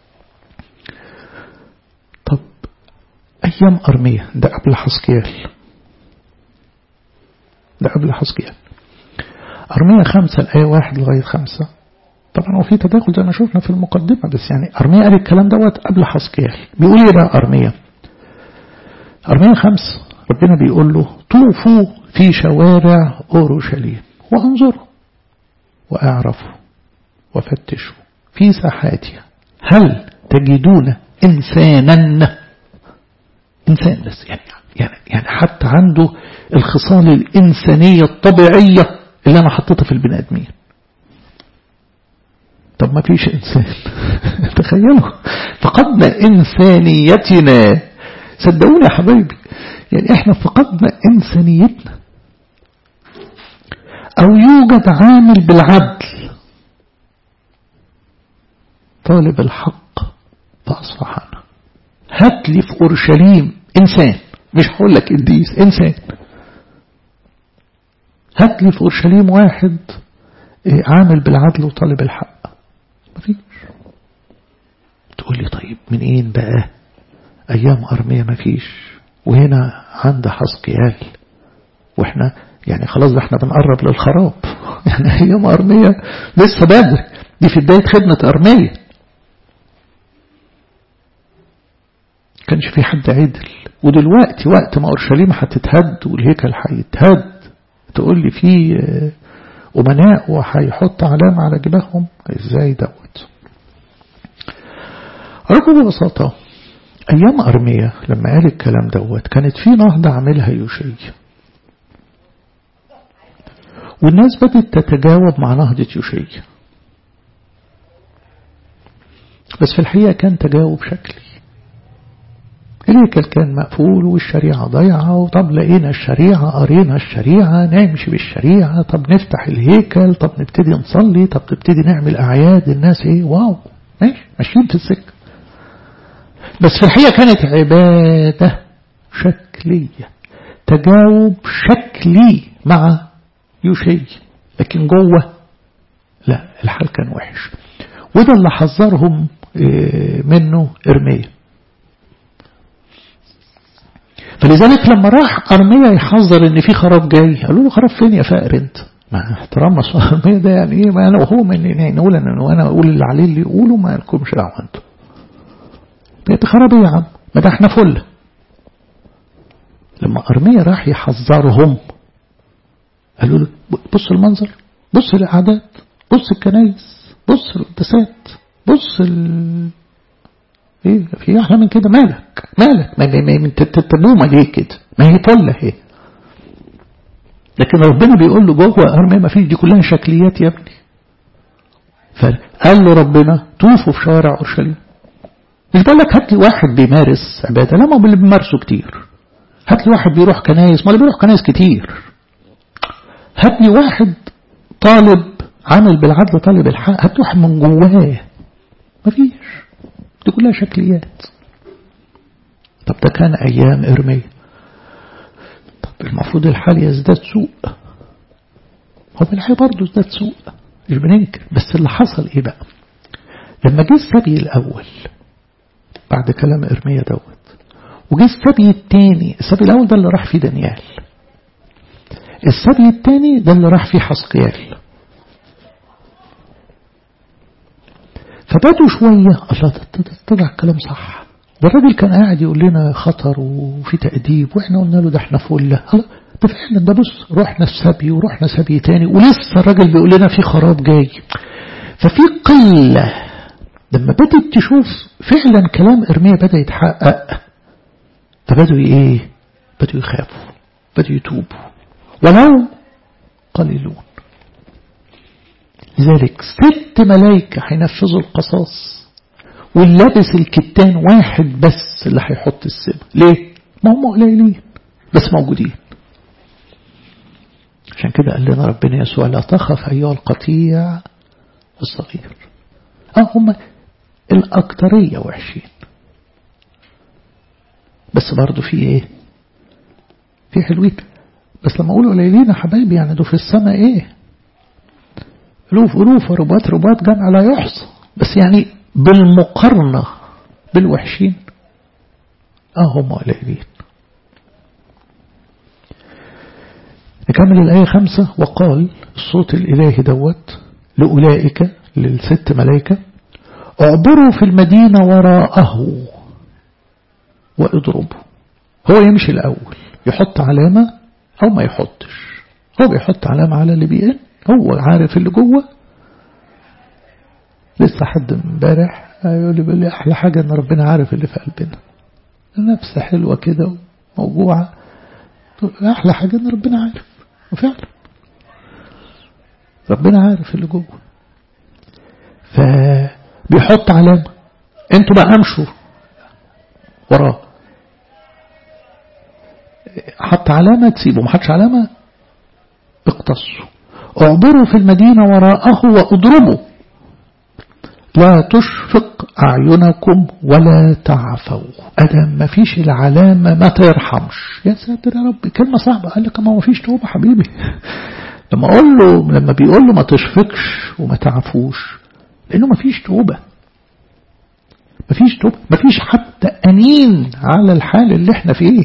طب أيام أرمية ده قبل حسكيال ده قبل حسكيال أرمية خمسة الآية واحد لغاية خمسة طبعا هو في تداخل زي ما شفنا في المقدمة بس يعني أرمية قال الكلام دوت قبل حسكيال بيقول ايه بقى أرمية أرمية خمس ربنا بيقول له طوفوا في شوارع أورشليم وانظروا واعرفوا وفتشوا في ساحاتها هل تجدون إنسانا إنسان بس يعني يعني يعني حتى عنده الخصال الإنسانية الطبيعية اللي أنا حطيتها في البني آدمين طب ما فيش إنسان تخيلوا فقدنا إنسانيتنا صدقوني يا حبايبي يعني إحنا فقدنا إنسانيتنا أو يوجد عامل بالعدل طالب الحق فأصفح عنه هات لي في أورشليم إنسان مش هقول لك قديس إنسان هات لي في أورشليم واحد عامل بالعدل وطالب الحق مفيش تقول لي طيب منين بقى أيام أرمية مفيش وهنا عند حسقيال واحنا يعني خلاص ده احنا بنقرب للخراب يعني أيام أرمية لسه بدري دي في بداية خدمة أرمية كانش في حد عدل ودلوقتي وقت ما أورشليم هتتهد والهيكل هيتهد تقول لي في أمناء وهيحط علامة على جباههم ازاي دوت أقول ببساطة أيام أرمية لما قال الكلام دوت كانت في نهضة عاملها يوشي والناس بدأت تتجاوب مع نهضة يوشي بس في الحقيقة كان تجاوب شكلي الهيكل كان مقفول والشريعة ضيعة وطب لقينا الشريعة قرينا الشريعة نمشي بالشريعة طب نفتح الهيكل طب نبتدي نصلي طب نبتدي نعمل أعياد الناس ايه واو ماشي ماشيين في السكة بس في الحقيقة كانت عبادة شكلية تجاوب شكلي مع يوشي لكن جوه لا الحال كان وحش وده اللي حذرهم منه إرميا فلذلك لما راح أرميا يحذر ان في خراب جاي قالوا له خراب فين يا فقر انت مع احترام أرميا ده يعني ايه ما انا وهو من يعني نقول ان انا اقول اللي عليه اللي يقوله ما لكمش دعوه انتوا بقيت خراب ايه يا عم ما ده احنا فل لما أرميا راح يحذرهم قالوا له بص المنظر بص الأعداد بص الكنايس بص القداسات بص ال... ايه في احلى من كده مالك مالك ما من تتبومه ليه كده ما هي طله اهي لكن ربنا بيقول له جوه ارميه ما فيش دي كلها شكليات يا ابني فقال له ربنا طوفوا في شوارع اورشليم مش بقول لك هات لي واحد بيمارس عباده لا ما اللي بيمارسوا كتير هات لي واحد بيروح كنايس ما اللي بيروح كنايس كتير هات لي واحد طالب عامل بالعدل طالب الحق هات واحد من جواه مفيش دي كلها شكليات طب ده كان أيام إرميا طب المفروض الحال يزداد سوء هو بالحقيقة برضه ازداد سوء مش بننكر بس اللي حصل ايه بقى لما جه السبي الأول بعد كلام إرميا دوت وجه السبي الثاني السبي الأول ده اللي راح فيه دانيال السبي الثاني ده اللي راح فيه حسقيال فبدوا شوية الله طلع الكلام صح ده الراجل كان قاعد يقول لنا خطر وفي تأديب واحنا قلنا له ده احنا فله ده فعلا ده بص رحنا السبي ورحنا سبي تاني ولسه الراجل بيقول لنا في خراب جاي ففي قلة لما بدأت تشوف فعلا كلام إرميا بدأ يتحقق فبدوا ايه بدوا يخافوا بدوا يتوبوا ولو قليلون لذلك ست ملايكة هينفذوا القصاص واللابس الكتان واحد بس اللي هيحط السم ليه؟ ما هم قليلين بس موجودين عشان كده قال لنا ربنا يسوع لا تخف أيها القطيع الصغير اه هم الأكترية وحشين بس برضو في ايه في حلوين بس لما اقول قليلين يا حبايبي يعني دول في السماء ايه ألوف ألوف رباط رباط جمع لا يحصى بس يعني بالمقارنة بالوحشين اه هم قليلين نكمل الآية خمسة وقال الصوت الإلهي دوت لأولئك للست ملائكة اعبروا في المدينة وراءه واضربوا هو يمشي الأول يحط علامة أو ما يحطش هو بيحط علامة على اللي بيقل هو عارف اللي جوه لسه حد امبارح يقول لي أحلى حاجة إن ربنا عارف اللي في قلبنا نفس حلوة كده موجوعة أحلى حاجة إن ربنا عارف وفعلا ربنا عارف اللي جوه فبيحط علامة انتوا بقى امشوا وراه حط علامة تسيبوا ما حطش علامة اقتصوا اعبروا في المدينة وراءه واضربوا لا تشفق أعينكم ولا تعفوا أدم ما فيش العلامة ما ترحمش يا ساتر يا رب كلمة صعبة قال لك ما فيش توبة حبيبي لما أقول له لما بيقول له ما تشفقش وما تعفوش لأنه ما فيش توبة ما فيش توبة ما فيش حتى أنين على الحال اللي احنا فيه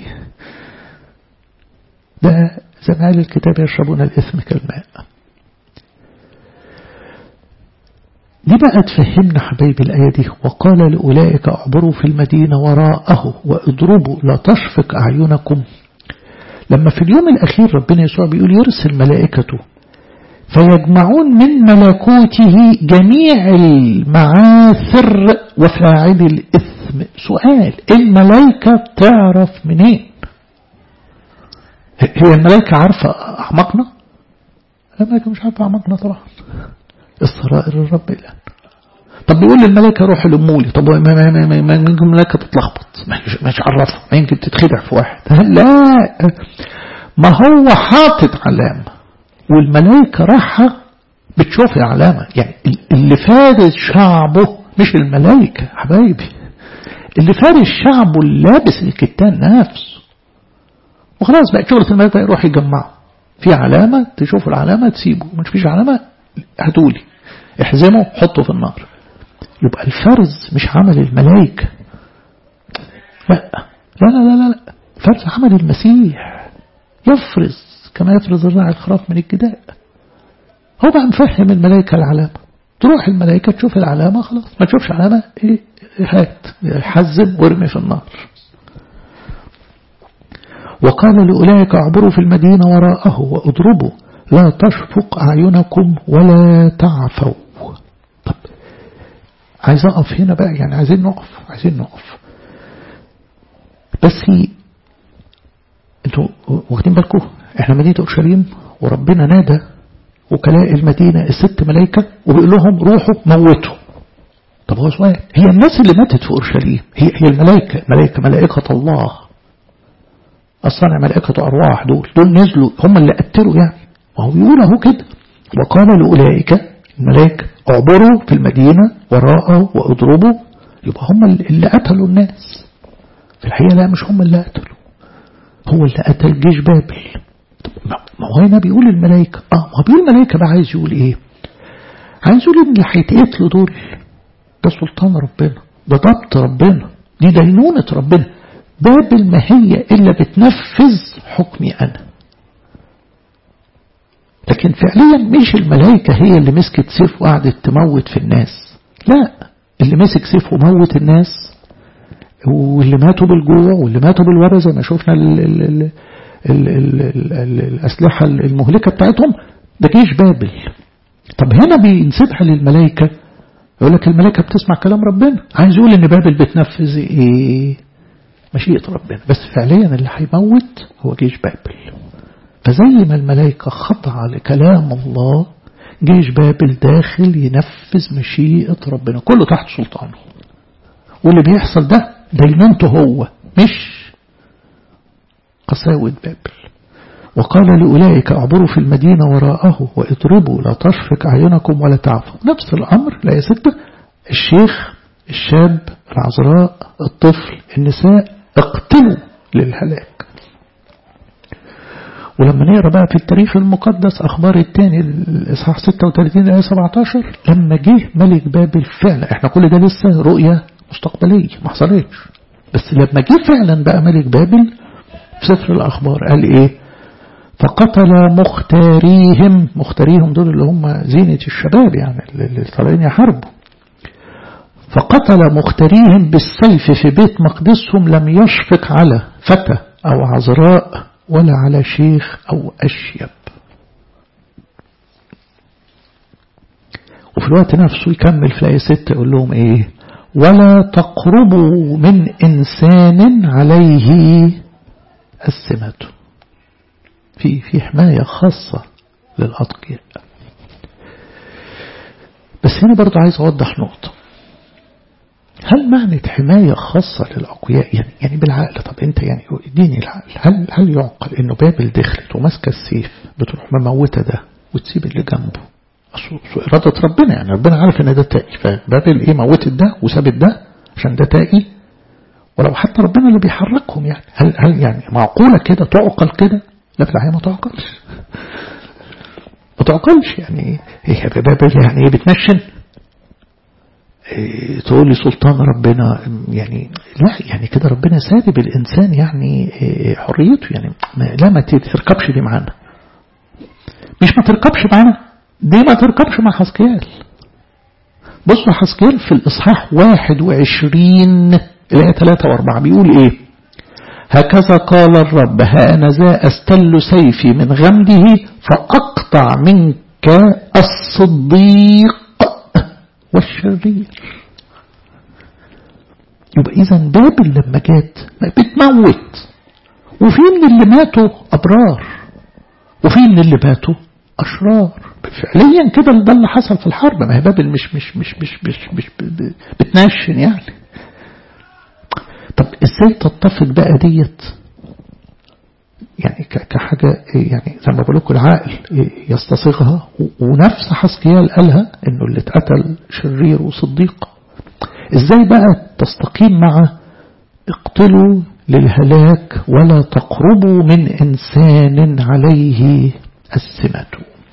ده زي ما قال الكتاب يشربون الإثم كالماء دي بقى تفهمنا حبايبي الآية دي وقال لأولئك اعبروا في المدينة وراءه واضربوا لا تشفق أعينكم لما في اليوم الأخير ربنا يسوع بيقول يرسل ملائكته فيجمعون من ملكوته جميع المعاثر وفاعل الإثم سؤال الملائكة تعرف منين هي الملائكة عارفة أعماقنا الملائكة مش عارفة أعماقنا طبعا السرائر الرب الآن طب بيقول للملائكة روح لأمولي طب ما ما ما ما, ما الملائكة تتلخبط مش عرفها ما يمكن تتخدع في واحد لا ما هو حاطط علامة والملائكة راحة بتشوف العلامة يعني اللي فارس شعبه مش الملائكة حبايبي اللي فارس شعبه اللابس الكتان نفسه وخلاص بقى شغلة الملائكة يروح يجمعه في علامة تشوف العلامة تسيبه مش فيش علامة هاتولي احزمه حطه في النار يبقى الفرز مش عمل الملائكة لا لا لا لا لا فرز عمل المسيح يفرز كما يفرز الراعي الخراف من الجداء هو بقى مفهم الملائكة العلامة تروح الملائكة تشوف العلامة خلاص ما تشوفش علامة ايه هات حزم وارمي في النار وقال لأولئك اعبروا في المدينة وراءه واضربوا لا تشفق أعينكم ولا تعفوا طب عايز أقف هنا بقى يعني عايزين نقف عايزين نقف بس انتوا واخدين بالكم احنا مدينة أورشليم وربنا نادى وكلاء المدينة الست ملايكة وبيقول لهم روحوا موتوا طب هو سؤال هي الناس اللي ماتت في أورشليم هي هي الملائكة ملائكة ملائكة الله أصلا ملائكة أرواح دول دول نزلوا هم اللي قتلوا يعني وهو بيقول اهو كده وقال لأولئك الملائكة اعبروا في المدينة وراءه واضربوا يبقى هم اللي قتلوا الناس في الحقيقة لا مش هم اللي قتلوا هو اللي قتل جيش بابل ما هو هنا بيقول الملائكة اه ما هو بيقول الملائكة بقى عايز يقول ايه عايز يقول ان اللي هيتقتلوا دول ده سلطان ربنا ده ضبط ربنا دي دينونة ربنا بابل ما هي إلا بتنفذ حكمي أنا لكن فعليا مش الملائكة هي اللي مسكت سيف وقعدت تموت في الناس لا اللي مسك سيف وموت الناس واللي ماتوا بالجوع واللي ماتوا بالورى زي ما شفنا ال ال ال ال ال ال ال الأسلحة المهلكة بتاعتهم ده جيش بابل طب هنا بينسبها للملائكة يقول لك الملائكة بتسمع كلام ربنا عايز يقول ان بابل بتنفذ ايه مشيئة ربنا بس فعليا اللي هيموت هو جيش بابل فزي ما الملائكة خضع لكلام الله جيش بابل داخل ينفذ مشيئة ربنا كله تحت سلطانه واللي بيحصل ده دينونته هو مش قساوة بابل وقال لأولئك اعبروا في المدينة وراءه واضربوا لا تشفق أعينكم ولا تعفوا نفس الأمر لا يستة الشيخ الشاب العذراء الطفل النساء اقتلوا للهلاك ولما نقرا بقى في التاريخ المقدس أخبار الثاني الإصحاح 36 آية 17 لما جه ملك بابل فعلا احنا كل ده لسه رؤية مستقبلية ما حصلتش بس لما جه فعلا بقى ملك بابل في سفر الأخبار قال إيه فقتل مختاريهم مختاريهم دول اللي هم زينة الشباب يعني اللي طالعين يحاربوا فقتل مختاريهم بالسيف في بيت مقدسهم لم يشفق على فتى أو عذراء ولا على شيخ أو أشيب وفي الوقت نفسه يكمل في الآية 6 يقول لهم إيه ولا تقربوا من إنسان عليه السمة في في حماية خاصة للأتقياء بس هنا برضو عايز أوضح نقطة هل معنى حماية خاصة للأقوياء يعني, يعني بالعقل طب أنت يعني اديني العقل هل هل يعقل إنه بابل دخلت وماسكة السيف بتروح مموتة ده وتسيب اللي جنبه إرادة ربنا يعني ربنا عارف إن ده تائي فبابل إيه موتت ده وسابت ده عشان ده تائي ولو حتى ربنا اللي بيحركهم يعني هل هل يعني معقولة كده تعقل كده لا في الحقيقة ما تعقلش ما تعقلش يعني هي بابل يعني ايه بتنشن إيه تقول لي سلطان ربنا يعني لا يعني كده ربنا سادب الإنسان يعني إيه حريته يعني لا ما تركبش دي معانا مش ما تركبش معانا دي ما تركبش مع حسكيال بصوا حسكيال في الإصحاح 21 الآية 3 و4 بيقول إيه هكذا قال الرب ها أنا ذا أستل سيفي من غمده فأقطع منك الصديق والشرير يبقى إذا بابل لما جات بتموت وفي من اللي ماتوا أبرار وفي من اللي ماتوا أشرار فعليا كده ده اللي حصل في الحرب ما هي بابل مش مش مش مش مش, مش بتنشن يعني طب ازاي تتفق بقى ديت يعني كحاجة يعني زي ما بقول لكم العقل يستصيغها ونفس حسكيال قالها انه اللي اتقتل شرير وصديق ازاي بقى تستقيم مع اقتلوا للهلاك ولا تقربوا من انسان عليه السمة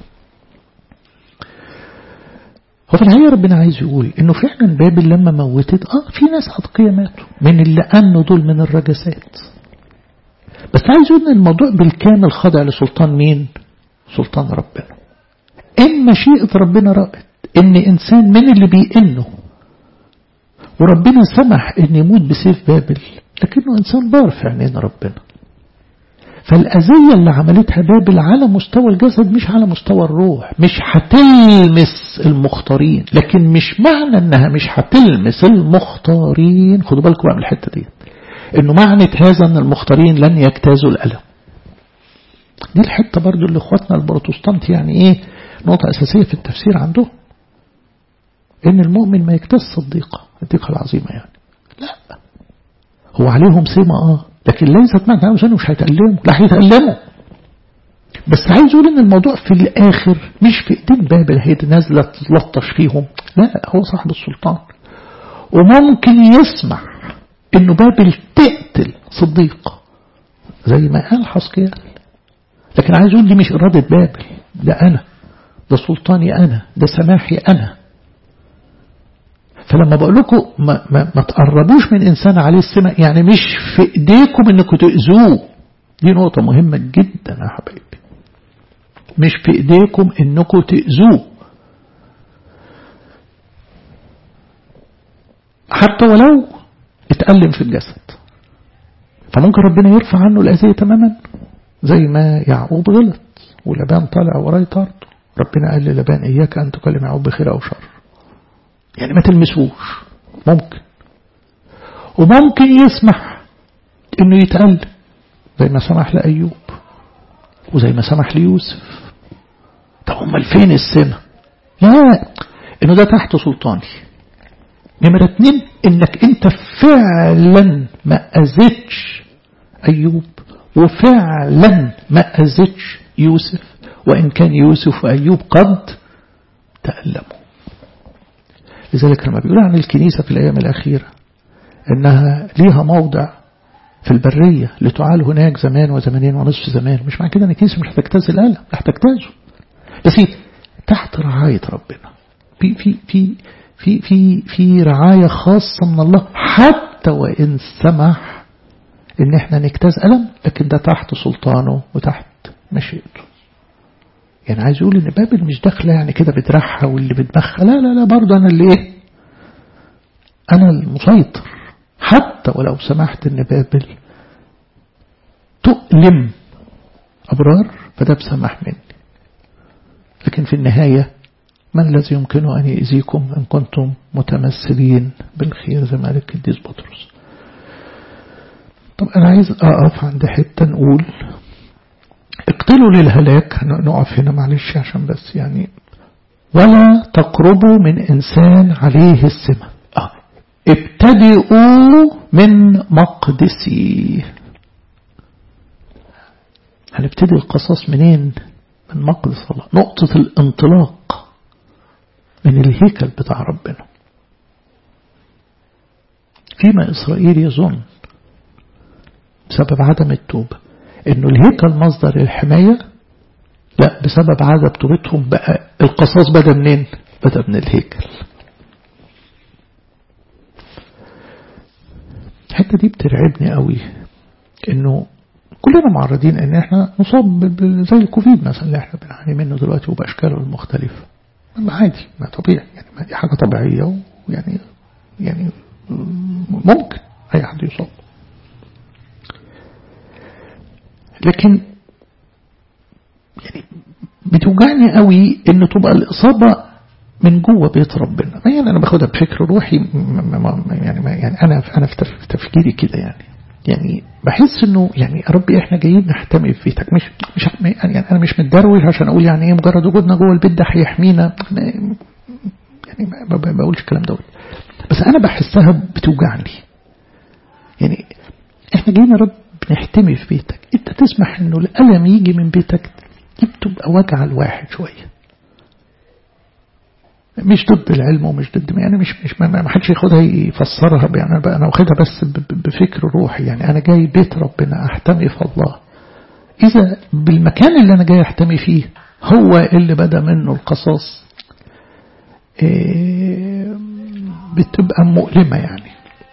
وفي الحقيقة ربنا عايز يقول انه فعلا بابل لما موتت اه في ناس أتقياء ماتوا من اللي أمنوا دول من الرجسات بس عايز يقول ان الموضوع بالكامل خاضع لسلطان مين سلطان ربنا ان مشيئة ربنا رأت ان انسان من اللي بيئنه وربنا سمح ان يموت بسيف بابل لكنه انسان بار في عينين ربنا فالأذية اللي عملتها بابل على مستوى الجسد مش على مستوى الروح مش هتلمس المختارين لكن مش معنى انها مش هتلمس المختارين خدوا بالكم بقى من الحتة دي انه معنى هذا ان المختارين لن يجتازوا الألم دي الحتة برضو اللي اخواتنا البروتستانت يعني ايه نقطة اساسية في التفسير عندهم ان المؤمن ما يجتاز صديقة الصديقة العظيمة يعني لا هو عليهم سمة اه لكن ليست معنى أنه مش هيتألموا لا هيتألموا بس عايز اقول ان الموضوع في الاخر مش في ايدين بابل هي نازله تلطش فيهم لا هو صاحب السلطان وممكن يسمح انه بابل تقتل صديق زي ما قال حسقيال لكن عايز اقول دي مش اراده بابل ده انا ده سلطاني انا ده سماحي انا فلما بقول لكم ما, ما, ما تقربوش من انسان عليه السمع يعني مش في ايديكم انكم تاذوه دي نقطه مهمه جدا يا حبايبي مش في ايديكم انكم تاذوه حتى ولو اتألم في الجسد فممكن ربنا يرفع عنه الأذية تماما زي ما يعقوب غلط ولبان طالع وراه يطارده ربنا قال للبان إياك أن تكلم يعقوب بخير أو شر يعني ما تلمسوش ممكن وممكن يسمح انه يتألم زي ما سمح لأيوب وزي ما سمح ليوسف طب امال فين السمة لا انه ده تحت سلطاني نمرة اتنين انك انت فعلا ما اذيتش ايوب وفعلا ما اذيتش يوسف وان كان يوسف وايوب قد تألموا لذلك لما بيقول عن الكنيسة في الايام الاخيرة انها ليها موضع في البرية لتعال هناك زمان وزمانين ونصف زمان مش معنى كده ان الكنيسة مش هتجتاز الألم هتجتازه بس تحت رعاية ربنا في في في في في في رعاية خاصة من الله حتى وإن سمح إن إحنا نجتاز ألم لكن ده تحت سلطانه وتحت مشيئته يعني عايز يقول إن بابل مش داخلة يعني كده بدرعها واللي بدمخها لا لا لا برضه أنا اللي إيه أنا المسيطر حتى ولو سمحت إن بابل تؤلم أبرار فده بسمح مني لكن في النهاية ما الذي يمكن أن يأذيكم إن كنتم متمثلين بالخير زي ما قال القديس بطرس طب أنا عايز أقف عند حتة نقول اقتلوا للهلاك نقف هنا معلش عشان بس يعني ولا تقربوا من إنسان عليه السمة آه. ابتدئوا من مقدسي هنبتدي القصص منين من مقدس الله نقطة الانطلاق من الهيكل بتاع ربنا فيما إسرائيل يظن بسبب عدم التوبة انه الهيكل مصدر الحماية لا بسبب عدم توبتهم بقى القصاص بدأ منين بدأ من الهيكل الحتة دي بترعبني قوي انه كلنا معرضين ان احنا نصاب زي الكوفيد مثلا اللي احنا بنعاني منه دلوقتي وباشكاله المختلفة عادي ما طبيعي يعني ما دي حاجة طبيعية ويعني يعني ممكن اي حد يصاب لكن يعني بتوجعني قوي ان تبقى الاصابة من جوه بيت ربنا ما يعني انا باخدها بفكر روحي يعني ما يعني انا انا في تفكيري كده يعني يعني بحس انه يعني يا ربي احنا جايين نحتمي في بيتك مش مش يعني انا مش متدروش عشان اقول يعني ايه مجرد وجودنا جوه البيت ده هيحمينا يعني ما بقولش الكلام دوت بس انا بحسها بتوجعني يعني احنا جايين يا رب نحتمي في بيتك انت تسمح انه الالم يجي من بيتك دي بتبقى وجع الواحد شويه مش ضد العلم ومش ضد يعني مش مش ما حدش ياخدها يفسرها يعني انا واخدها بس بفكر روحي يعني انا جاي بيت ربنا احتمي في الله اذا بالمكان اللي انا جاي احتمي فيه هو اللي بدا منه القصاص بتبقى مؤلمة يعني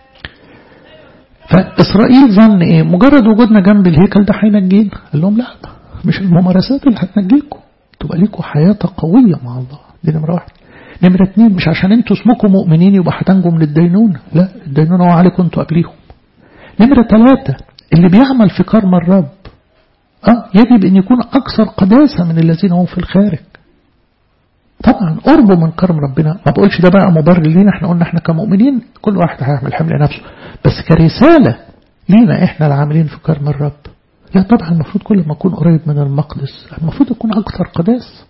فإسرائيل ظن إيه مجرد وجودنا جنب الهيكل ده هينجينا قال لهم لا مش الممارسات اللي هتنجيكم تبقى ليكم حياة قوية مع الله دي نمرة واحد نمرة اتنين مش عشان انتوا اسمكم مؤمنين يبقى هتنجوا من الدينونة لا الدينونة هو عليكم انتوا قبليهم نمرة ثلاثة اللي بيعمل في كرم الرب اه يجب ان يكون اكثر قداسة من الذين هم في الخارج طبعا قربوا من كرم ربنا ما بقولش ده بقى مبرر لينا احنا قلنا احنا كمؤمنين كل واحد هيعمل حمل نفسه بس كرسالة لينا احنا العاملين في كرم الرب لا طبعا المفروض كل ما اكون قريب من المقدس المفروض اكون اكثر قداسه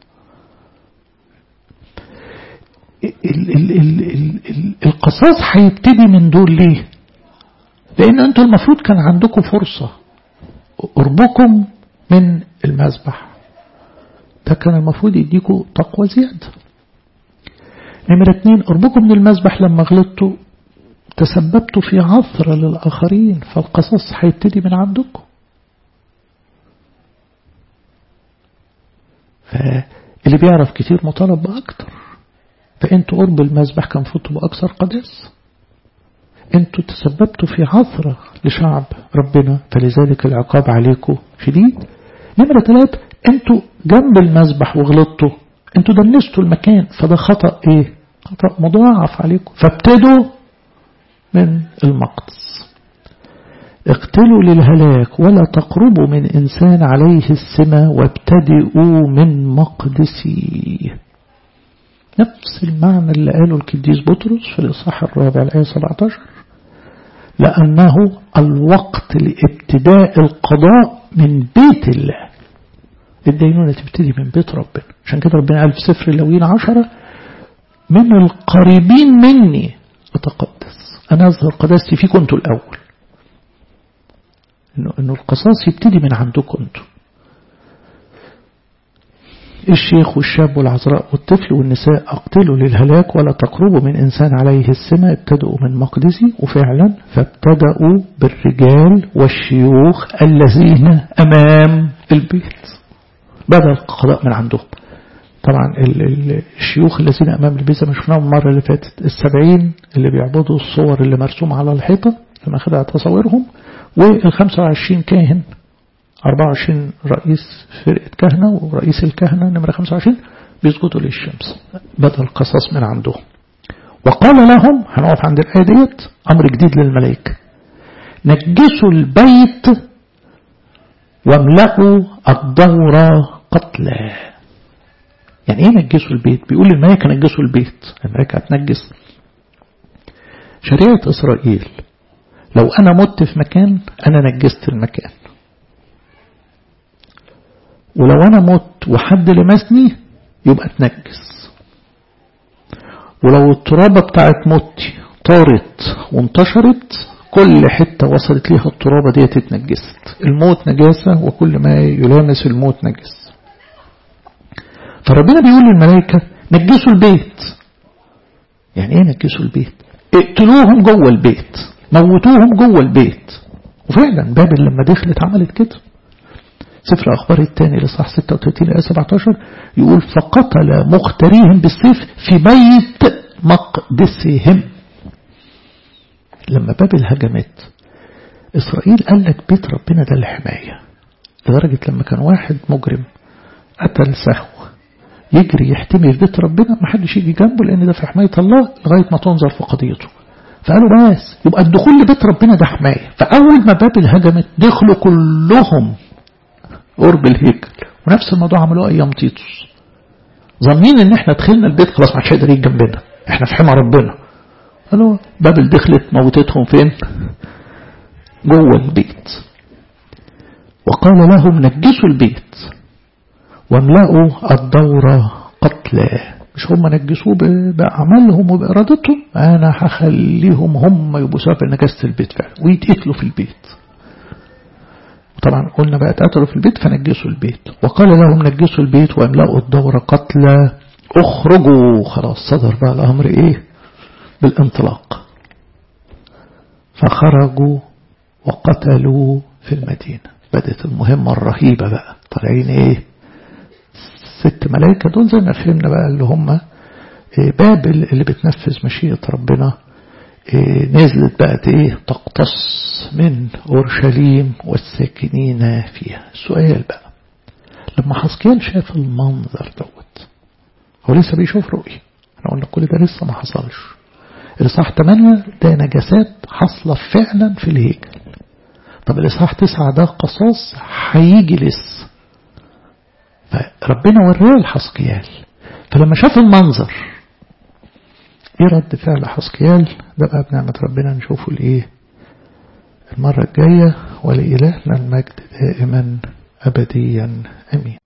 ال ال ال ال ال القصاص هيبتدي من دول ليه لان انتوا المفروض كان عندكم فرصة قربكم من المذبح ده كان المفروض يديكوا تقوى زيادة نمرة اتنين قربكم من المذبح لما غلطتوا تسببتوا في عثرة للآخرين فالقصص هيبتدي من عندكم فاللي بيعرف كتير مطالب بأكتر فأنتوا قرب المذبح كان فوتوا بأكثر قداس أنتوا تسببتوا في عثرة لشعب ربنا فلذلك العقاب عليكم شديد نمرة ثلاثة أنتوا جنب المذبح وغلطتوا أنتوا دنستوا المكان فده خطأ إيه خطأ مضاعف عليكم فابتدوا من المقدس اقتلوا للهلاك ولا تقربوا من إنسان عليه السمة وابتدئوا من مقدسي نفس المعنى اللي قاله الكديس بطرس في الإصحاح الرابع الآية 17 لأنه الوقت لابتداء القضاء من بيت الله الدينونة تبتدي من بيت ربنا عشان كده ربنا قال في سفر اللوين عشرة من القريبين مني أتقدس أنا أظهر قداستي فيكم أنتوا الأول إنه, إنه القصاص يبتدي من عندكم أنتوا الشيخ والشاب والعذراء والطفل والنساء أقتلوا للهلاك ولا تقربوا من إنسان عليه السمة ابتدأوا من مقدسي وفعلا فابتدأوا بالرجال والشيوخ الذين أمام البيت بدأ القضاء من عندهم طبعا الشيوخ الذين أمام البيت زي ما شفناهم المرة اللي فاتت السبعين اللي بيعبدوا الصور اللي مرسومة على الحيطة لما خدها تصورهم والخمسة وعشرين كاهن 24 رئيس فرقة كهنة ورئيس الكهنة نمرة 25 بيسجدوا للشمس بدأ القصص من عندهم وقال لهم هنقف عند الآية ديت أمر جديد للملائكة نجسوا البيت واملأوا الدورة قتلى يعني ايه نجسوا البيت بيقول الملائكة نجسوا البيت الملائكة هتنجس شريعة إسرائيل لو أنا مت في مكان أنا نجست المكان ولو أنا مت وحد لمسني يبقى اتنجس ولو الترابة بتاعت موتي طارت وانتشرت كل حتة وصلت ليها الترابة دي اتنجست الموت نجاسة وكل ما يلامس الموت نجس فربنا بيقول للملائكة نجسوا البيت يعني ايه نجسوا البيت اقتلوهم جوه البيت موتوهم جوه البيت وفعلا بابل لما دخلت عملت كده سفر أخبار الثاني لصح 36 آية 17 يقول فقتل مختاريهم بالسيف في بيت مقدسهم لما بابل هجمت إسرائيل قال لك بيت ربنا ده الحماية لدرجة لما كان واحد مجرم قتل سهو يجري يحتمي في بيت ربنا ما حدش يجي جنبه لأن ده في حماية الله لغاية ما تنظر في قضيته فقالوا بس يبقى الدخول لبيت ربنا ده حماية فأول ما بابل هجمت دخلوا كلهم قرب الهيكل ونفس الموضوع عملوه أيام تيتوس ظنين ان احنا دخلنا البيت خلاص ما حدش هيقدر يجي جنبنا احنا في حمى ربنا قالوا بابل دخلت موتتهم فين جوه البيت وقال لهم نجسوا البيت واملأوا الدورة قتلى مش هم نجسوه بأعمالهم وبإرادتهم أنا هخليهم هم يبقوا سبب نجاسة البيت فعلا ويتقتلوا في البيت طبعا قلنا بقى اتقتلوا في البيت فنجسوا البيت وقال لهم نجسوا البيت واملأوا الدورة قتلى اخرجوا خلاص صدر بقى الأمر ايه بالانطلاق فخرجوا وقتلوا في المدينة بدت المهمة الرهيبة بقى طالعين ايه ست ملائكة دول زي ما فهمنا بقى اللي هم إيه بابل اللي بتنفذ مشيئة ربنا إيه نزلت بقت ايه تقتص من أورشليم والساكنين فيها السؤال بقى لما حسكيال شاف المنظر دوت هو لسه بيشوف رؤية احنا قلنا كل ده لسه ما حصلش الإصحاح 8 ده نجاسات حصلة فعلا في الهيكل طب الإصحاح 9 ده قصاص هيجي لسه فربنا وراه لحسقيال فلما شاف المنظر ايه رد فعل حسقيال ده بقى بنعمة ربنا نشوفه الايه المرة الجاية ولإلهنا المجد دائما أبديا أمين